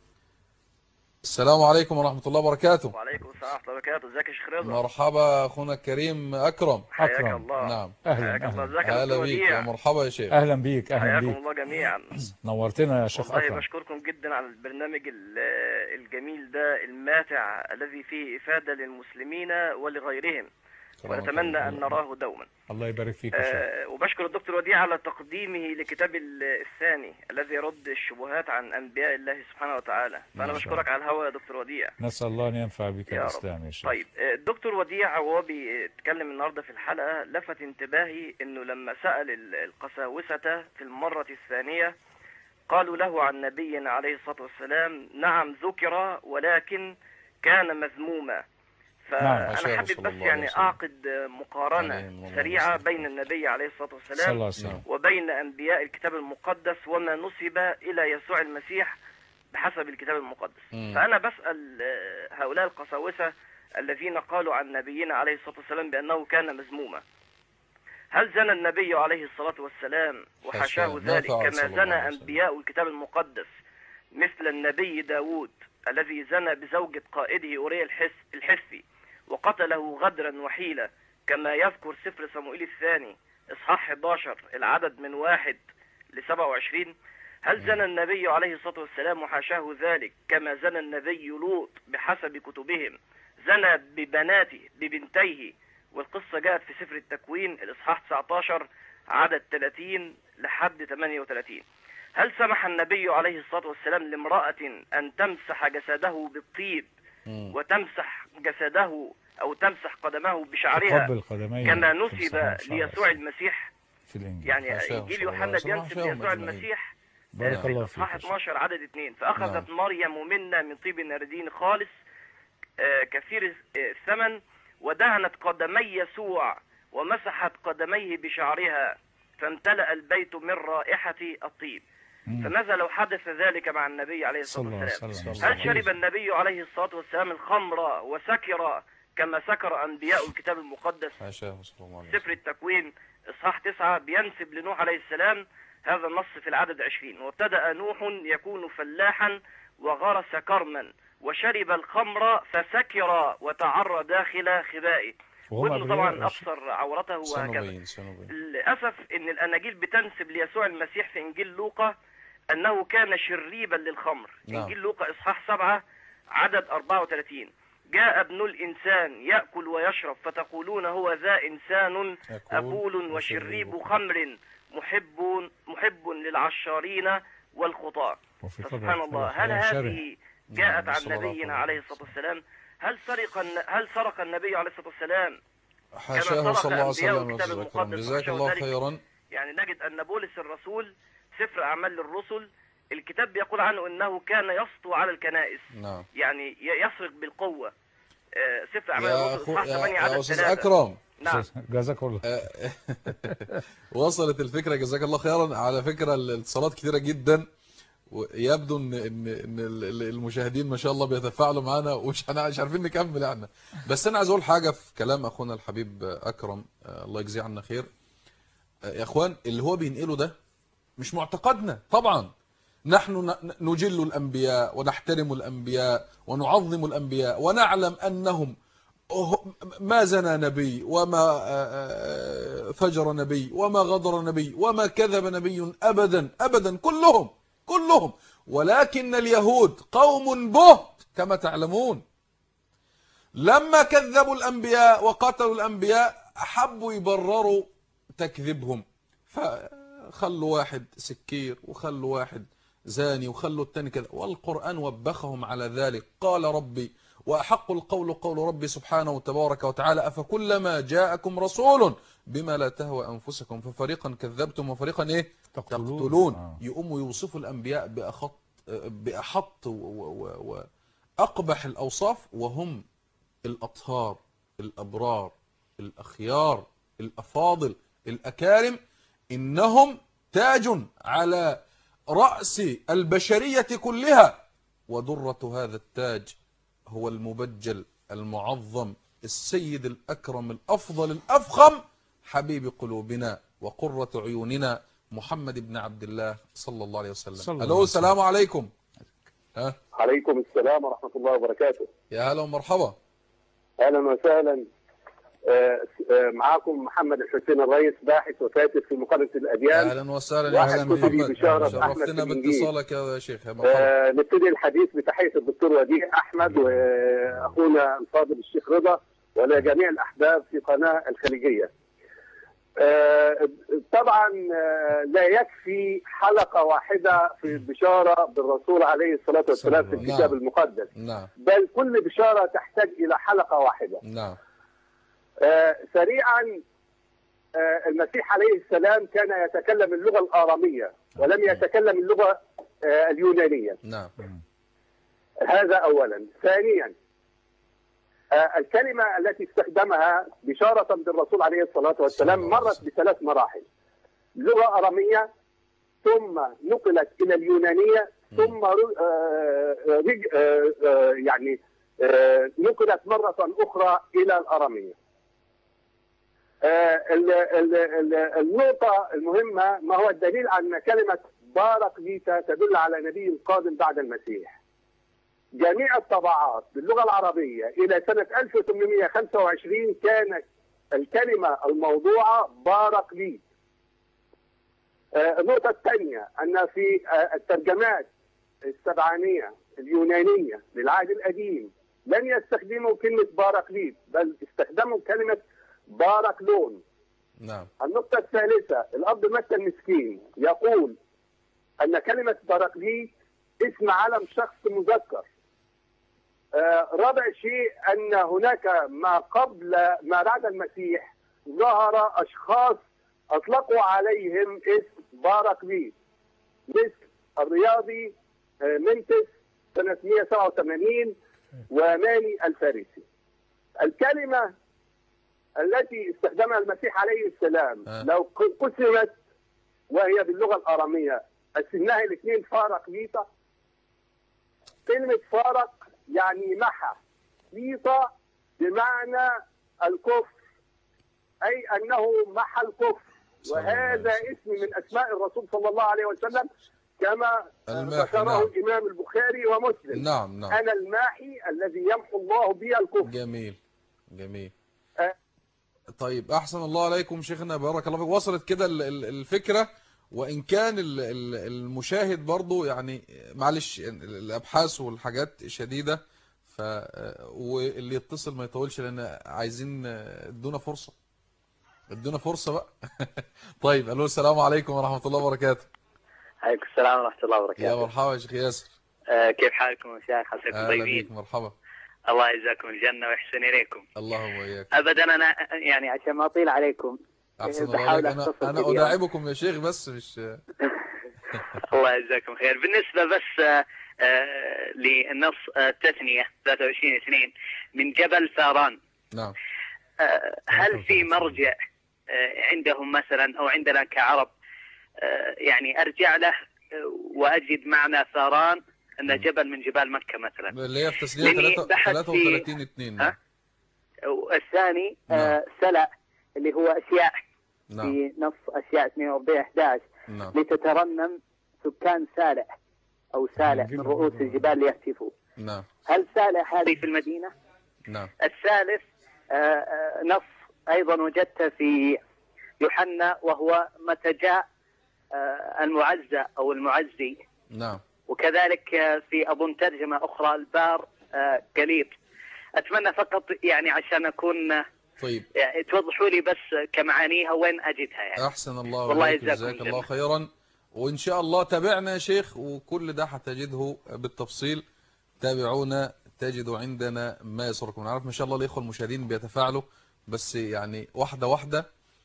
السلام عليكم ورحمة الله وبركاته وعليكم السلام ورحمه الله وبركاته ازيك يا شيخ رضا مرحبا اخونا الكريم اكرم حياك أكرم. الله نعم أهلا حياك الله أهلا ازيك يا هلا دكتور بيك يا وديع مرحبا يا شيخ أهلا بيك أهلا حياكم بيك الله جميعا نورتنا يا شيخ والله أكرم بشكركم جدا على البرنامج ال- الجميل ده الماتع الذي فيه افاده للمسلمين ولغيرهم كرمك ونتمنى الله. ان نراه دوما الله يبارك فيك يا شيخ آه، وبشكر الدكتور وديع على تقديمه لكتاب ال- الثاني الذي يرد الشبهات عن انبياء الله سبحانه وتعالى فانا ما شاء بشكرك على الهواء يا دكتور وديع نسأل الله أن ينفع بك يا رب. الإسلام يا شيخ طيب آه، الدكتور وديع وهو بيتكلم النهارده في الحلقه لفت انتباهي انه لما سال ال- القساوسه في المره الثانيه قالوا له عن نبينا عليه الصلاه والسلام نعم ذكر ولكن كان مذموما نعم، فانا أشار حابب صلى بس الله عليه يعني وسلم. اعقد آه، عليه مقارنه الله سريعه وسلم. بين النبي عليه الصلاه صلى الله والسلام عليه وسلم وبين انبياء الكتاب المقدس وما نسب الى يسوع المسيح بحسب الكتاب المقدس مم. فانا بسال آه، هؤلاء القساوسه الذين قالوا عن نبينا عليه الصلاه والسلام بانه كان مذموما هل زنى النبي عليه الصلاه والسلام وحاشاه حاشاه، ما ذلك فعل صلى كما الله زنى عليه وسلم. انبياء الكتاب المقدس مثل النبي داود الذي زنى بزوجة قائده أوريا الحس الحثي وقتله غدرا وحيلة كما يذكر سفر صموئيل الثاني إصحاح 11 العدد من واحد ل 27 هل زنى النبي عليه الصلاة والسلام وحاشاه ذلك كما زنى النبي لوط بحسب كتبهم زنى ببناته ببنتيه والقصة جاءت في سفر التكوين الإصحاح 19 عدد 30 لحد 38 هل سمح النبي عليه الصلاة والسلام لامرأة أن تمسح جسده بالطيب مم. وتمسح جسده أو تمسح قدمه بشعرها تقبل قدمي كما تمسحها نسب بشعرها. ليسوع المسيح في الإنجيل يعني حاشاه إنجيل صلى الله يوحنا عليه وسلم، بينسب حاشاهم ليسوع أجمعين. المسيح بارك في الله الإصحاح فيك 12 عدد 2 فأخذت مريم منا من طيب الناردين خالص آه، كثير آه، الثمن ودهنت قدمي يسوع ومسحت قدميه بشعرها فامتلأ البيت من رائحة الطيب مم. فماذا لو حدث ذلك مع النبي عليه صلى الصلاة الله عليه والسلام وسلم هل شرب النبي عليه الصلاة والسلام الخمر وسكر كما سكر أنبياء الكتاب المقدس حاشاه صلى الله عليه وسلم سفر التكوين إصحاح تسعة بينسب لنوح عليه السلام هذا النص في العدد عشرين وابتدأ نوح يكون فلاحا وغرس كرما وشرب الخمر فسكر وتعرى داخل خبائه وهو وابنه أبرياء طبعا يا شيخ. أبصر عورته وهكذا سنبين سنبين للأسف إن الأناجيل بتنسب ليسوع المسيح في إنجيل لوقا أنه كان شريبا للخمر نعم. إنجيل لوقا إصحاح سبعة عدد 34 جاء ابن الإنسان يأكل ويشرب فتقولون هو ذا إنسان يقول أبول وشريب خمر محب محب للعشارين والخطاة وفي فسبحان طبع الله هل شره. هذه جاءت نعم، عن صلى الله نبينا عليه عليه الصلاة والسلام هل سرق الن- هل سرق النبي عليه الصلاة والسلام حاشاه سبق صلى الله عليه أنبياء وسلم يا الكتاب أستاذ أكرم المقدس جزاك وحاشاه الله ذلك. خيرا يعني نجد أن بولس الرسول سفر أعمال الرسل الكتاب بيقول عنه أنه كان يسطو على الكنائس نعم يعني ي- يسرق بالقوة آه، سفر أعمال يا الرسل أخو إصحاح 8 يا, عدد يا أستاذ 3 أكرم نعم جزاك الله وصلت الفكرة جزاك الله خيرا على فكرة الاتصالات كثيرة جدا ويبدو ان ان ان ال- ال- المشاهدين ما شاء الله بيتفاعلوا معانا ومش هن- مش عارفين نكمل احنا بس انا عايز اقول حاجة في كلام اخونا الحبيب اكرم آه، الله يجزيه عنا خير آه، يا اخوان اللي هو بينقله ده مش معتقدنا طبعا نحن ن- نجل الانبياء ونحترم الانبياء ونعظم الانبياء ونعلم انهم أه- ما زنى نبي وما آه، آه، فجر نبي وما غدر نبي وما كذب نبي ابدا ابدا كلهم كلهم ولكن اليهود قوم بهت كما تعلمون لما كذبوا الانبياء وقتلوا الانبياء حبوا يبرروا تكذيبهم فخلوا واحد سكير وخلوا واحد زاني وخلوا التاني كذا والقرآن وبخهم على ذلك قال ربي وأحق القول قول ربي سبحانه وتبارك وتعالى أفكلما جاءكم رسول بما لا تهوى أنفسكم ففريقا كذبتم وفريقا إيه تقتلون. تقتلون آه. يقوموا يوصفوا الأنبياء بأخط بأحط و- و- وأقبح الأوصاف وهم الأطهار الأبرار الأخيار الأفاضل الأكارم إنهم تاج على رأس البشرية كلها ودرة هذا التاج هو المبجل المعظم السيد الأكرم الأفضل الأفخم حبيب قلوبنا وقرة عيوننا محمد بن عبد الله صلى الله عليه وسلم صلى الله ألو عليه السلام عليكم ها عليكم السلام ورحمة الله وبركاته يا هلا ومرحبا أهلا وسهلا آه، آه، معاكم محمد الحسين الرئيس باحث وكاتب في مقالة يا الأديان اهلا وسهلا يا واحد أهلا كتبي محمد بشارة أحمد شرفتنا في الإنجيل. باتصالك يا شيخ يا مرحبا آه، نبتدي الحديث بتحية الدكتور وديع أحمد وأخونا الفاضل الشيخ رضا ولجميع الأحباب في قناة الخليجية آه، طبعا آه، لا يكفي حلقة واحدة في البشارة بالرسول عليه الصلاة والسلام في نعم. الكتاب المقدس نعم بل كل بشارة تحتاج إلى حلقة واحدة نعم آه، سريعا آه، المسيح عليه السلام كان يتكلم اللغة الآرامية ولم يتكلم اللغة آه، اليونانية نعم هذا أولا ثانيا آه، الكلمة التي استخدمها بشارة بالرسول عليه الصلاة والسلام صلى الله عليه مرت وسلم. بثلاث مراحل لغة أرامية ثم نقلت إلى اليونانية ثم ر- آه، رج- آه، آه، يعني آه، نقلت مرة أخرى إلى الأرامية آه، ال- ال- ال- النقطة المهمة ما هو الدليل على أن كلمة بارك ليتا تدل على نبي قادم بعد المسيح جميع الطبعات باللغة العربية إلى سنة 1825 كانت الكلمة الموضوعة بارك لي آه، النقطة الثانية أن في آه، الترجمات السبعانية اليونانية للعهد القديم لم يستخدموا كلمة باراكليت بل استخدموا كلمة باراكلون نعم النقطة الثالثة الأب مثل مسكين يقول أن كلمة باراكليت اسم علم شخص مذكر آه، رابع شيء أن هناك ما قبل ما بعد المسيح ظهر أشخاص أطلقوا عليهم اسم باراكليت مثل الرياضي آه، منتس سنة 187 وماني الفارسي الكلمة التي استخدمها المسيح عليه السلام آه. لو ق- قسمت وهي باللغة الآرامية قسمناها الاثنين فارق ليطة كلمة فارق يعني محى ليطة بمعنى الكفر أي أنه محى الكفر صلى الله عليه وهذا وسلم. اسم من أسماء الرسول صلى الله عليه وسلم كما الماحي، ذكره نعم. الإمام البخاري ومسلم نعم نعم أنا الماحي الذي يمحو الله بي الكفر جميل جميل آه. طيب احسن الله عليكم شيخنا بارك الله فيك وصلت كده ال- ال- الفكره وان كان ال- ال- المشاهد برضو يعني معلش يعني الابحاث والحاجات شديده ف واللي يتصل ما يطولش لان عايزين ادونا فرصه ادونا فرصه بقى طيب الو السلام عليكم ورحمه الله وبركاته عليكم السلام ورحمة الله يا وبركاته مرحبا يا شيخ ياسر آه كيف حالكم يا شيخ حسيتكم اهلا طيبين بيك مرحبا الله يجزاكم الجنة ويحسن إليكم اللهم وإياك أبدا أنا يعني عشان ما أطيل عليكم احسن الله بحاول عليك انا أختصر انا اليوم. اداعبكم يا شيخ بس مش الله يجزاكم خير بالنسبة بس آه، آه، للنص آه، التثنية 23 2 من جبل فاران نعم آه، هل في مرجع آه، عندهم مثلا أو عندنا كعرب آه، يعني أرجع له آه، وأجد معنى فاران أنه جبل من جبال مكة مثلا اللي هي في تسلية لأني بحث في- 33 2 ها؟ والثاني آه، سلع اللي هو أشياء نعم في نص أشياء 42 11 نعم لتترنم سكان سالع أو سالع من رؤوس الجبال ليهتفوا نعم هل سالع هذه في المدينة؟ نعم الثالث آه، آه، نص أيضا وجدته في يوحنا وهو متى جاء آه، المعزى أو المعزي نعم وكذلك آه، في أظن ترجمة أخرى البار آه، قليط أتمنى فقط يعني عشان أكون آه، طيب يعني توضحوا لي بس كمعانيها وين اجدها يعني احسن الله والله عليك يجزاكم جزاك الله جميعا. خيرا وان شاء الله تابعنا يا شيخ وكل ده هتجده بالتفصيل تابعونا تجدوا عندنا ما يسركم نعرف ما شاء الله الاخوه المشاهدين بيتفاعلوا بس يعني واحده واحده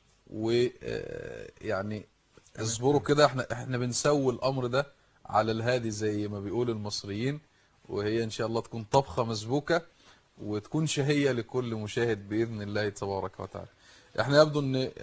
ويعني اصبروا كده احنا احنا بنسوي الامر ده على الهادي زي ما بيقول المصريين وهي ان شاء الله تكون طبخه مسبوكه وتكون شهيه لكل مشاهد باذن الله تبارك وتعالى احنا يبدو ان ال-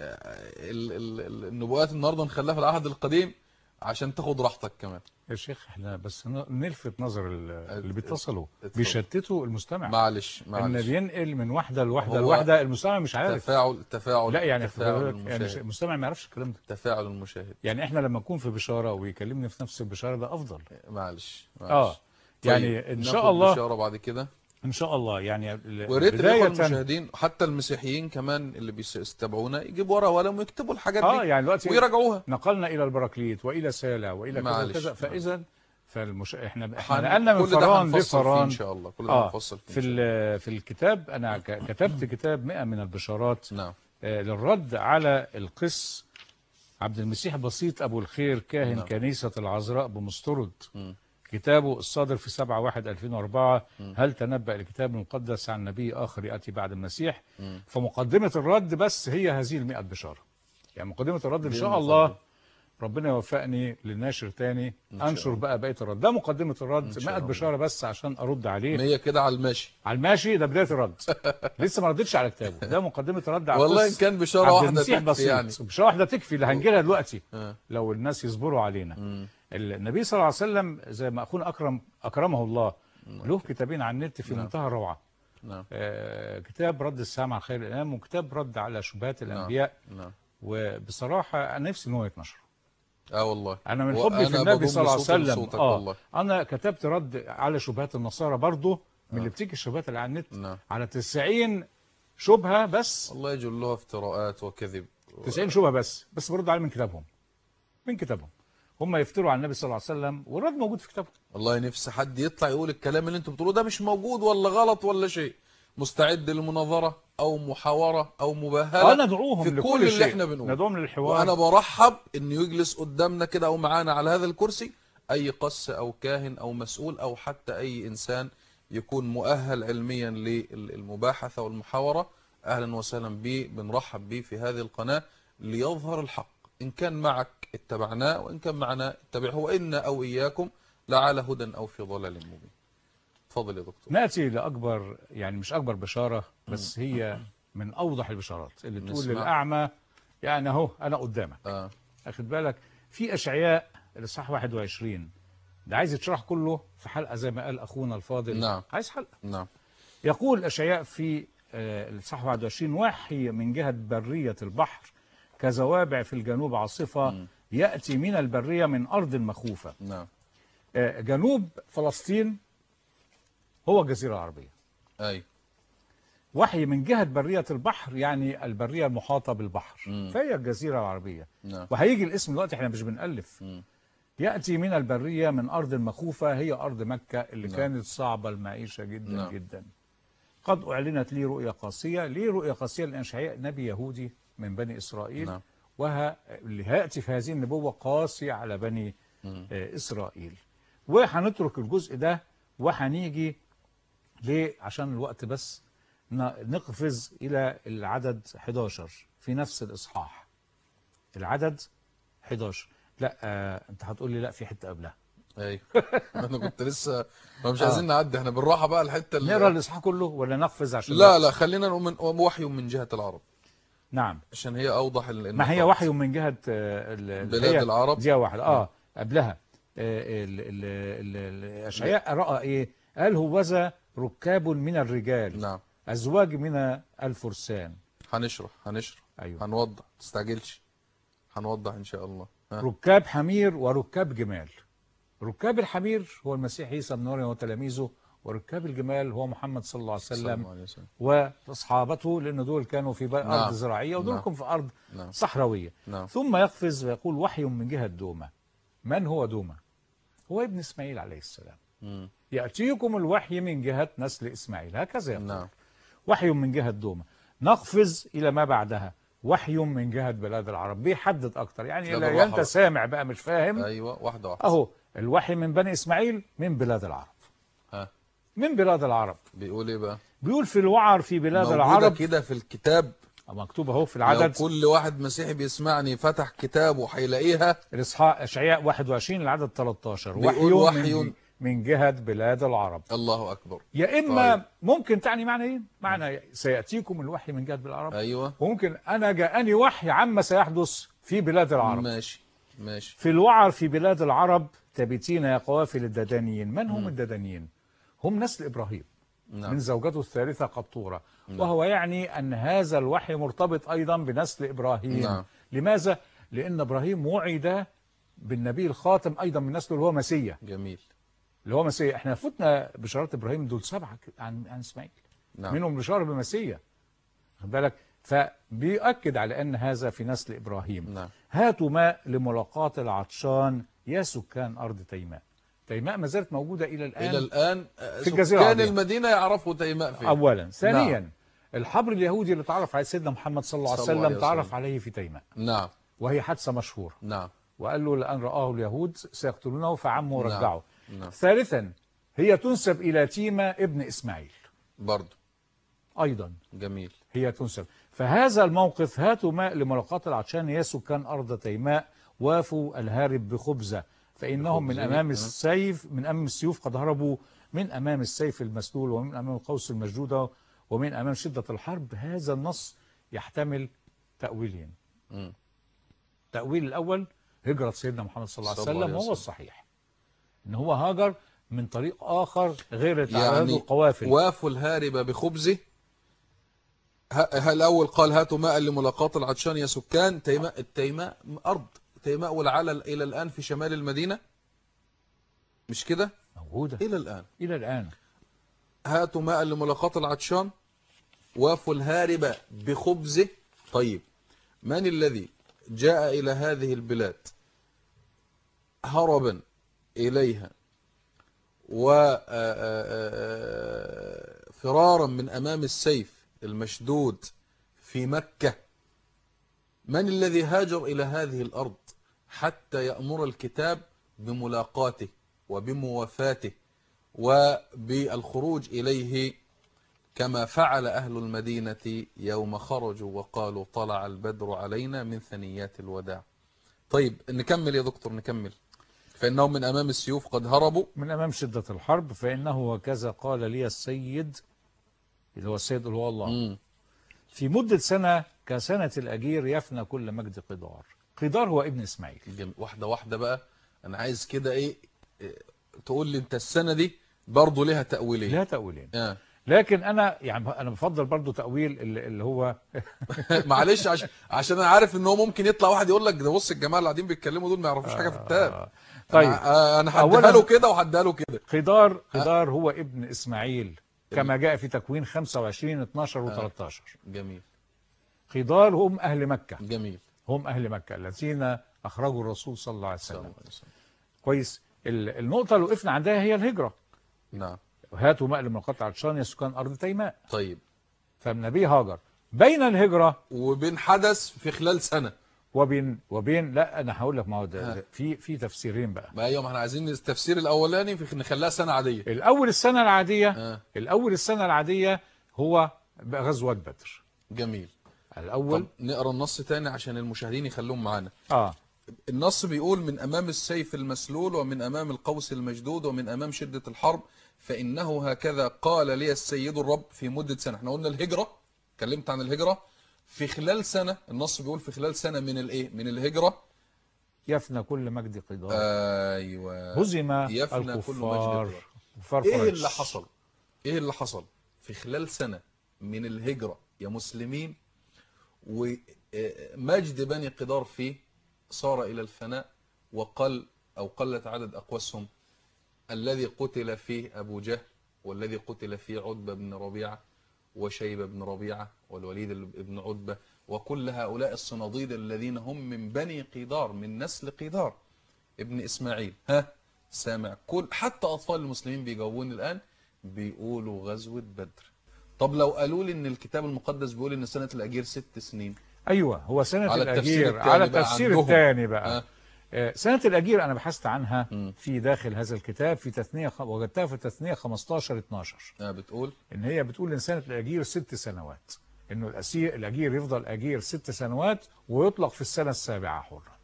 ال- ال- النبوءات النهارده نخليها في العهد القديم عشان تاخد راحتك كمان يا شيخ احنا بس ن- نلفت نظر ال- اللي بيتصلوا اتفضل. بيشتتوا المستمع معلش ان معلش بينقل من واحده لواحده هو لواحده المستمع مش عارف تفاعل تفاعل لا يعني تفاعل خد بالك، يعني المشاهد المستمع ما يعرفش الكلام ده تفاعل المشاهد يعني احنا لما نكون في بشاره ويكلمني في نفس البشاره ده افضل معلش معلش اه يعني طيب، ان شاء ناخد الله بشاره بعد كده ان شاء الله يعني ال- ويا ريت الاخوه بدايه المشاهدين حتى المسيحيين كمان اللي بيستبعونا يجيبوا ورقه وقلم ويكتبوا الحاجات دي اه يعني دلوقتي ويراجعوها نقلنا الى البراكليت والى سالا والى كذا معلش، وكذا معلش. فاذا فالمش... احنا احنا هن- نقلنا من كل ده فران هنفصل فيه لفران ان شاء الله كل ده اه هنفصل فيه في إن شاء ال- في الكتاب انا ك- كتبت كتاب 100 من البشارات نعم آه، للرد على القس عبد المسيح بسيط ابو الخير كاهن نعم. كنيسه العذراء بمسترد مم. كتابه الصادر في 7 1 2004 هل تنبأ الكتاب المقدس عن نبي آخر يأتي بعد المسيح مم. فمقدمة الرد بس هي هذه المئة بشارة يعني مقدمة الرد إن دي شاء المقدمة. الله ربنا يوفقني للناشر تاني شاء أنشر الله. بقى بقية الرد ده مقدمة إن الرد شاء 100 الله. بشارة بس عشان أرد عليه مية كده على الماشي على الماشي ده بداية الرد لسه ما ردتش على كتابه ده مقدمة الرد على والله القس إن كان بشارة عبد واحدة المسيح تكفي بسيط يعني. بشارة واحدة تكفي اللي هنجيلها دلوقتي آه. لو الناس يصبروا علينا مم. النبي صلى الله عليه وسلم زي ما اخونا اكرم اكرمه الله له كتابين على النت في نعم. منتهى الروعه نعم آه، كتاب رد السلام على خير الانام وكتاب رد على شبهات الانبياء نعم وبصراحه انا نفسي ان هو يتنشر اه والله انا من وأنا حبي في النبي بضم صلى الله عليه صوتي وسلم لصوتك اه والله. انا كتبت رد على شبهات النصارى برضه من اللي بتيجي الشبهات اللي على النت نعم على 90 شبهه بس والله يجلها افتراءات وكذب 90 شبهه بس بس برد عليه من كتابهم من كتابهم هم يفتروا على النبي صلى الله عليه وسلم والرد موجود في كتابهم والله نفسي حد يطلع يقول الكلام اللي انتوا بتقولوه ده مش موجود ولا غلط ولا شيء مستعد للمناظرة او محاورة او مباهلة اه ندعوهم في لكل كل اللي شيء. احنا بنقوله ندعوهم للحوار وانا برحب انه يجلس قدامنا كده او معانا على هذا الكرسي اي قس او كاهن او مسؤول او حتى اي انسان يكون مؤهل علميا للمباحثة والمحاورة اهلا وسهلا به بنرحب به في هذه القناة ليظهر الحق ان كان معك اتبعناه وان كان معنا اتبعه وان او اياكم لعلى هدى او في ضلال مبين تفضل يا دكتور ناتي لاكبر يعني مش اكبر بشاره بس هي من اوضح البشارات اللي تقول نسمع. للاعمى يعني اهو انا قدامك آه. اخد بالك في اشعياء الاصحاح 21 ده عايز يتشرح كله في حلقه زي ما قال اخونا الفاضل نعم. عايز حلقه نعم يقول اشعياء في آه، الاصحاح 21 وحي من جهه بريه البحر كزوابع في الجنوب عاصفه ياتي من البريه من ارض مخوفه نعم آه، جنوب فلسطين هو الجزيره العربيه اي وحي من جهة برية البحر يعني البرية المحاطة بالبحر مم. فهي الجزيرة العربية نعم وهيجي الاسم دلوقتي احنا مش بنألف مم. يأتي من البرية من أرض المخوفة هي أرض مكة اللي نعم. كانت صعبة المعيشة جدا نعم. جدا قد أعلنت لي رؤيا قاسية ليه رؤيا قاسية لأن أشعياء نبي يهودي من بني إسرائيل نعم. وها اللي هيأتي في هذه النبوة قاسي على بني مم. آه، إسرائيل وهنترك الجزء ده وهنيجي ليه عشان الوقت بس ن- نقفز إلى العدد 11 في نفس الإصحاح العدد 11 لا آه انت هتقول لي لا في حته قبلها ايوه انا كنت لسه ما مش آه. عايزين نعدي احنا بالراحه بقى الحته اللي- نقرا الاصحاح كله ولا نقفز عشان لا الوقت؟ لا خلينا نقول من وحي من جهه العرب نعم عشان هي اوضح ال- ما هي النقاط. وحي من جهه آه، ال- ال- بلاد هي العرب. دي واحده اه قبلها آه، ال- ال- ال- ال- اشعياء راى ايه قال هوذا ركاب من الرجال نعم ازواج من الفرسان هنشرح هنشرح ايوه هنوضح ما تستعجلش هنوضح ان شاء الله ها. ركاب حمير وركاب جمال ركاب الحمير هو المسيح عيسى بن مريم وتلاميذه وركاب الجمال هو محمد صلى الله عليه صلى وسلم الله عليه وسلم واصحابته لان دول كانوا في بقى نعم. ارض زراعيه ودول نعم. كانوا في ارض نعم صحراويه نعم ثم يقفز ويقول وحي من جهه دومه من هو دومه هو ابن اسماعيل عليه السلام مم. ياتيكم الوحي من جهه نسل اسماعيل هكذا يقول نعم وحي من جهه دومه نقفز الى ما بعدها وحي من جهه بلاد العرب بيحدد اكتر يعني ده لا بالراحة انت بقى. سامع بقى مش فاهم ايوه واحده واحده اهو الوحي من بني اسماعيل من بلاد العرب ها من بلاد العرب بيقول ايه بقى بيقول في الوعر في بلاد موجودة العرب كده في الكتاب مكتوب اهو في لو العدد كل واحد مسيحي بيسمعني فتح كتابه هيلاقيها الاصحاح اشعياء 21 العدد 13 بيقول وحي, وحي من, من جهه بلاد العرب الله اكبر يا اما طيب. ممكن تعني معنى ايه معنى سياتيكم الوحي من جهه بلاد العرب ايوه وممكن انا جاءني وحي عما سيحدث في بلاد العرب ماشي ماشي في الوعر في بلاد العرب تبتين يا قوافل الددانيين من هم الددانيين هم نسل إبراهيم نعم. من زوجته الثالثة قطورة نعم. وهو يعني أن هذا الوحي مرتبط أيضا بنسل إبراهيم نعم. لماذا؟ لأن إبراهيم وعد بالنبي الخاتم أيضا من نسله اللي هو مسيا جميل اللي هو مسيا احنا فتنا بشارات إبراهيم دول سبعة عن عن إسماعيل نعم. منهم بشارة بمسيا خد بالك فبيؤكد على أن هذا في نسل إبراهيم نعم هاتوا ماء لملاقاة العطشان يا سكان أرض تيماء تيماء ما زالت موجودة إلى الآن الى الان في الجزيرة سكان العربية. المدينه يعرفوا تيماء فين أولا ثانيا نعم. الحبر اليهودي اللي تعرف عليه سيدنا محمد صلى الله عليه صلى الله عليه وسلم تعرف وسلم. عليه في تيماء نعم وهي حادثة مشهورة نعم وقال له لأن رآه اليهود سيقتلونه فعمه نعم. رجعه نعم ثالثا هي تنسب إلى تيما ابن إسماعيل برضه أيضا جميل هي تنسب فهذا الموقف هاتوا ماء لملاقاة العطشان يا سكان أرض تيماء وافوا الهارب بخبزة فإنهم من بخبزة. أمام أه. السيف من أمام السيوف قد هربوا من أمام السيف المسلول ومن أمام القوس المشدودة ومن أمام شدة الحرب هذا النص يحتمل تأويلين مم. التأويل الأول هجرة سيدنا محمد صلى الله عليه صلى الله وسلم عليه وهو وسلم. الصحيح إن هو هاجر من طريق آخر غير تعرض يعني القوافل وافوا الهارب بخبزه ه- ه- الأول قال هاتوا ماء لملاقاة العطشان يا سكان تيماء التيماء أرض تيماء والعلل إلى الآن في شمال المدينة مش كده موجودة إلى الآن إلى الآن هاتوا ماء لملاقاة العطشان وافوا الهارب بخبزه طيب من الذي جاء إلى هذه البلاد هربا إليها وفرارا من أمام السيف المشدود في مكة من الذي هاجر إلى هذه الأرض حتى يأمر الكتاب بملاقاته وبموافاته وبالخروج إليه كما فعل أهل المدينة يوم خرجوا وقالوا طلع البدر علينا من ثنيات الوداع طيب نكمل يا دكتور نكمل فإنهم من أمام السيوف قد هربوا من أمام شدة الحرب فإنه وكذا قال لي السيد اللي هو السيد اللي هو الله مم. في مدة سنة كسنة الأجير يفنى كل مجد قدار قدار هو ابن إسماعيل جميل. واحدة واحدة بقى أنا عايز كده إيه إيه، تقول لي أنت السنة دي برضه لها تأويلين لها تأويلين آه. لكن أنا يعني أنا بفضل برضو تأويل اللي اللي هو معلش عشان عشان انا عارف ان هو ممكن يطلع واحد يقول لك ده بص الجماعه اللي قاعدين بيتكلموا دول ما يعرفوش حاجه في الكتاب طيب. انا, آه، أنا هديها أولاً- له كده وهديها له كده قدار قدار هو ابن إسماعيل كما جاء في تكوين 25 12 و13 جميل قدار هم أهل مكة جميل هم أهل مكة الذين أخرجوا الرسول صلى الله عليه صلى الله وسلم عليه وسلم. كويس ال- النقطة اللي وقفنا عندها هي الهجرة نعم هاتوا ماء لمنقطع عطشان يا سكان أرض تيماء طيب فالنبي هاجر بين الهجرة وبين حدث في خلال سنه وبين وبين لا انا هقول لك ما هو ده ها. ده في في تفسيرين بقى ما ايوه ما احنا عايزين التفسير الاولاني في نخليها سنه عاديه الاول السنه العاديه آه. الاول السنه العاديه هو بقى غزوه بدر جميل الاول طب نقرا النص تاني عشان المشاهدين يخلوهم معانا اه النص بيقول من أمام السيف المسلول ومن أمام القوس المشدود ومن أمام شدة الحرب فإنه هكذا قال لي السيد الرب في مدة سنة احنا قلنا الهجرة اتكلمت عن الهجرة في خلال سنة النص بيقول في خلال سنة من الايه من الهجرة يفنى كل مجد قدار ايوه هزم يفنى كل الكفار مجد كفار ايه قريش. اللي حصل ايه اللي حصل في خلال سنة من الهجرة يا مسلمين ومجد بني قدار فيه صار إلى الفناء وقل أو قلت عدد أقواسهم الذي قتل فيه أبو جهل والذي قتل فيه عتبة بن ربيعة وشيبة بن ربيعة والوليد بن عتبة وكل هؤلاء الصناديد الذين هم من بني قيدار من نسل قيدار ابن إسماعيل ها سامع كل حتى أطفال المسلمين بيجاوبون الآن بيقولوا غزوة بدر طب لو قالوا لي ان الكتاب المقدس بيقول ان سنة الاجير ست سنين ايوه هو سنه على التفسير الاجير التاني على بقى التفسير عندهم. الثاني بقى آه. آه، سنه الاجير انا بحثت عنها مم. في داخل هذا الكتاب في تثنيه خ- وجدتها في تثنيه 15 12 آه بتقول ان هي بتقول ان سنه الاجير ست سنوات انه الاسير الاجير يفضل اجير ست سنوات ويطلق في السنه السابعه حرا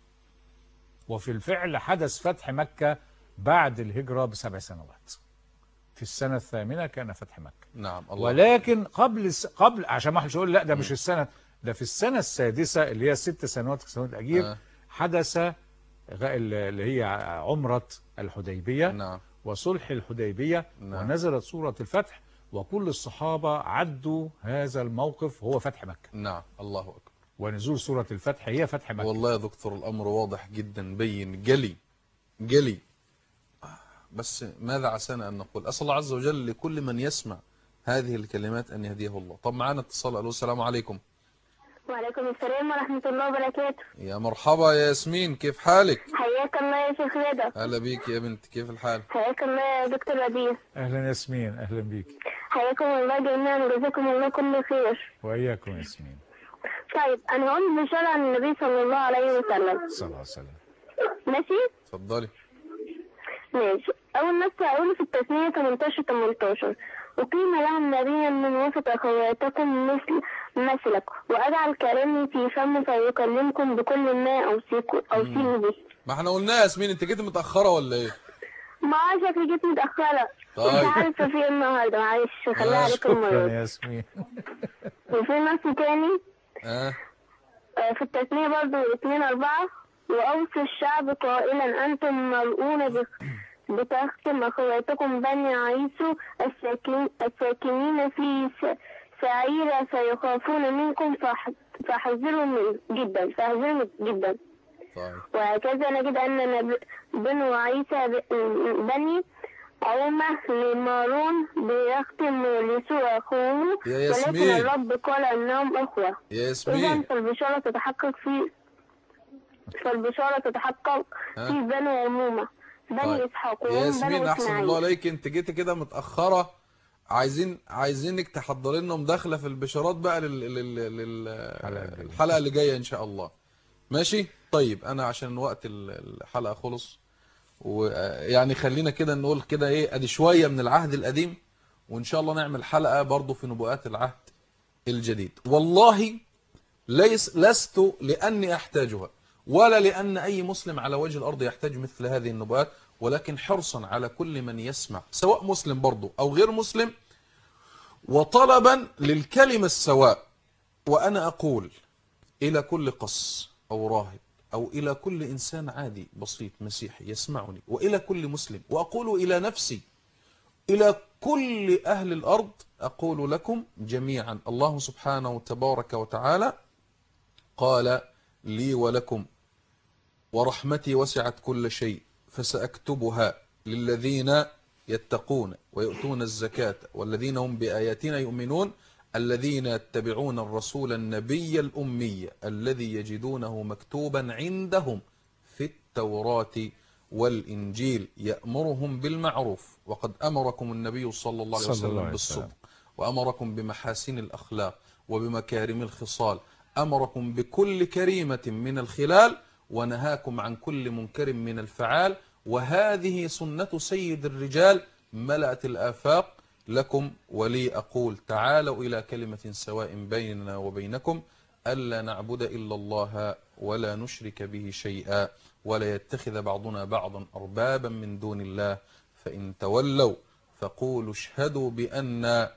وفي الفعل حدث فتح مكه بعد الهجره بسبع سنوات في السنه الثامنه كان فتح مكه نعم الله ولكن قبل الس... قبل عشان ما حدش يقول لا ده مش السنه ده في السنه السادسه اللي هي ست سنوات في سنوات الاجير آه. حدث غ- اللي هي عمره الحديبيه نعم وصلح الحديبيه نعم. ونزلت سوره الفتح وكل الصحابه عدوا هذا الموقف هو فتح مكه نعم الله اكبر ونزول سوره الفتح هي فتح مكه والله يا دكتور الامر واضح جدا بين جلي جلي بس ماذا عسانا ان نقول اسال الله عز وجل لكل من يسمع هذه الكلمات ان يهديه الله طب معانا اتصال الو السلام عليكم وعليكم السلام ورحمة الله وبركاته يا مرحبا يا ياسمين كيف حالك حياك الله يا شيخ رضا هلا بيك يا بنت كيف الحال حياك الله يا دكتور ربيع اهلا ياسمين اهلا بيك حياكم الله جميعا وجزاكم الله كل خير واياكم ياسمين طيب أنا هقول بشارة عن النبي صلى الله عليه وسلم صلى الله عليه وسلم ماشي اتفضلي ماشي أول نص هقوله في التثنية 18 18 أقيم لهم نبيا من وسط أخواتكم مثل مثلك وأجعل كلامي في فمه فيكلمكم بكل ما أوصيكم أوصيه به ما احنا قلنا يا ياسمين انت جيت متاخره ولا ايه ما شكلي جيت متأخرة طيب. مش عارفة في إيه النهاردة معلش خليها عليكم شكرا المرة يا ياسمين وفي نص تاني اه آه، في التثنية برضو اتنين أربعة وأوصي الشعب قائلا أنتم ملؤون بخ- بتختم أخواتكم بني عيسو الساكن- الساكنين في س- سعيرة فيخافون منكم فح- فاحذروا من جدا فاحذروا من جدا طيب وهكذا نجد أن نب- بنو عيسى ب- بني عومة لمارون بيختم لسوء أخوه يا ولكن ياسمين. الرب قال أنهم أخوة يا إذا ياسمين فالبشارة تتحقق في فالبشارة تتحقق ها؟ في بنو عمومة بني طيب. إسحاق يا وهم ياسمين بنو احسن الله إسماعيل عليك انت جيت كده متاخره عايزين عايزينك تحضر لنا مداخله في البشارات بقى لل... لل... لل... الحلقه اللي جايه ان شاء الله ماشي طيب انا عشان وقت ال- الحلقه خلص ويعني خلينا كده نقول كده ايه ادي شويه من العهد القديم وان شاء الله نعمل حلقه برضو في نبوءات العهد الجديد والله ليس لست لاني احتاجها ولا لان اي مسلم على وجه الارض يحتاج مثل هذه النبوءات ولكن حرصا على كل من يسمع سواء مسلم برضو او غير مسلم وطلبا للكلمه السواء وانا اقول الى كل قس او راهب او الى كل انسان عادي بسيط مسيحي يسمعني والى كل مسلم واقول الى نفسي إلى كل أهل الأرض أقول لكم جميعا الله سبحانه تبارك وتعالى قال لي ولكم ورحمتي وسعت كل شيء فسأكتبها للذين يتقون ويؤتون الزكاة والذين هم بآياتنا يؤمنون الذين يتبعون الرسول النبي الأمي الذي يجدونه مكتوبا عندهم في التوراة والإنجيل يأمرهم بالمعروف وقد أمركم النبي صلى الله عليه صلى الله وسلم عليه بالصدق وسلم. وأمركم بمحاسن الأخلاق وبمكارم الخصال أمركم بكل كريمة من الخلال ونهاكم عن كل منكر من الفعال وهذه سنة سيد الرجال ملأت الآفاق لكم ولي أقول تعالوا إلى كلمة سواء بيننا وبينكم ألا نعبد إلا الله ولا نشرك به شيئا ولا يتخذ بعضنا بعضا أربابا من دون الله فإن تولوا فقولوا اشهدوا بأننا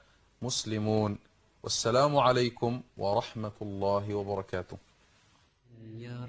مسلمون والسلام عليكم ورحمة الله وبركاته يا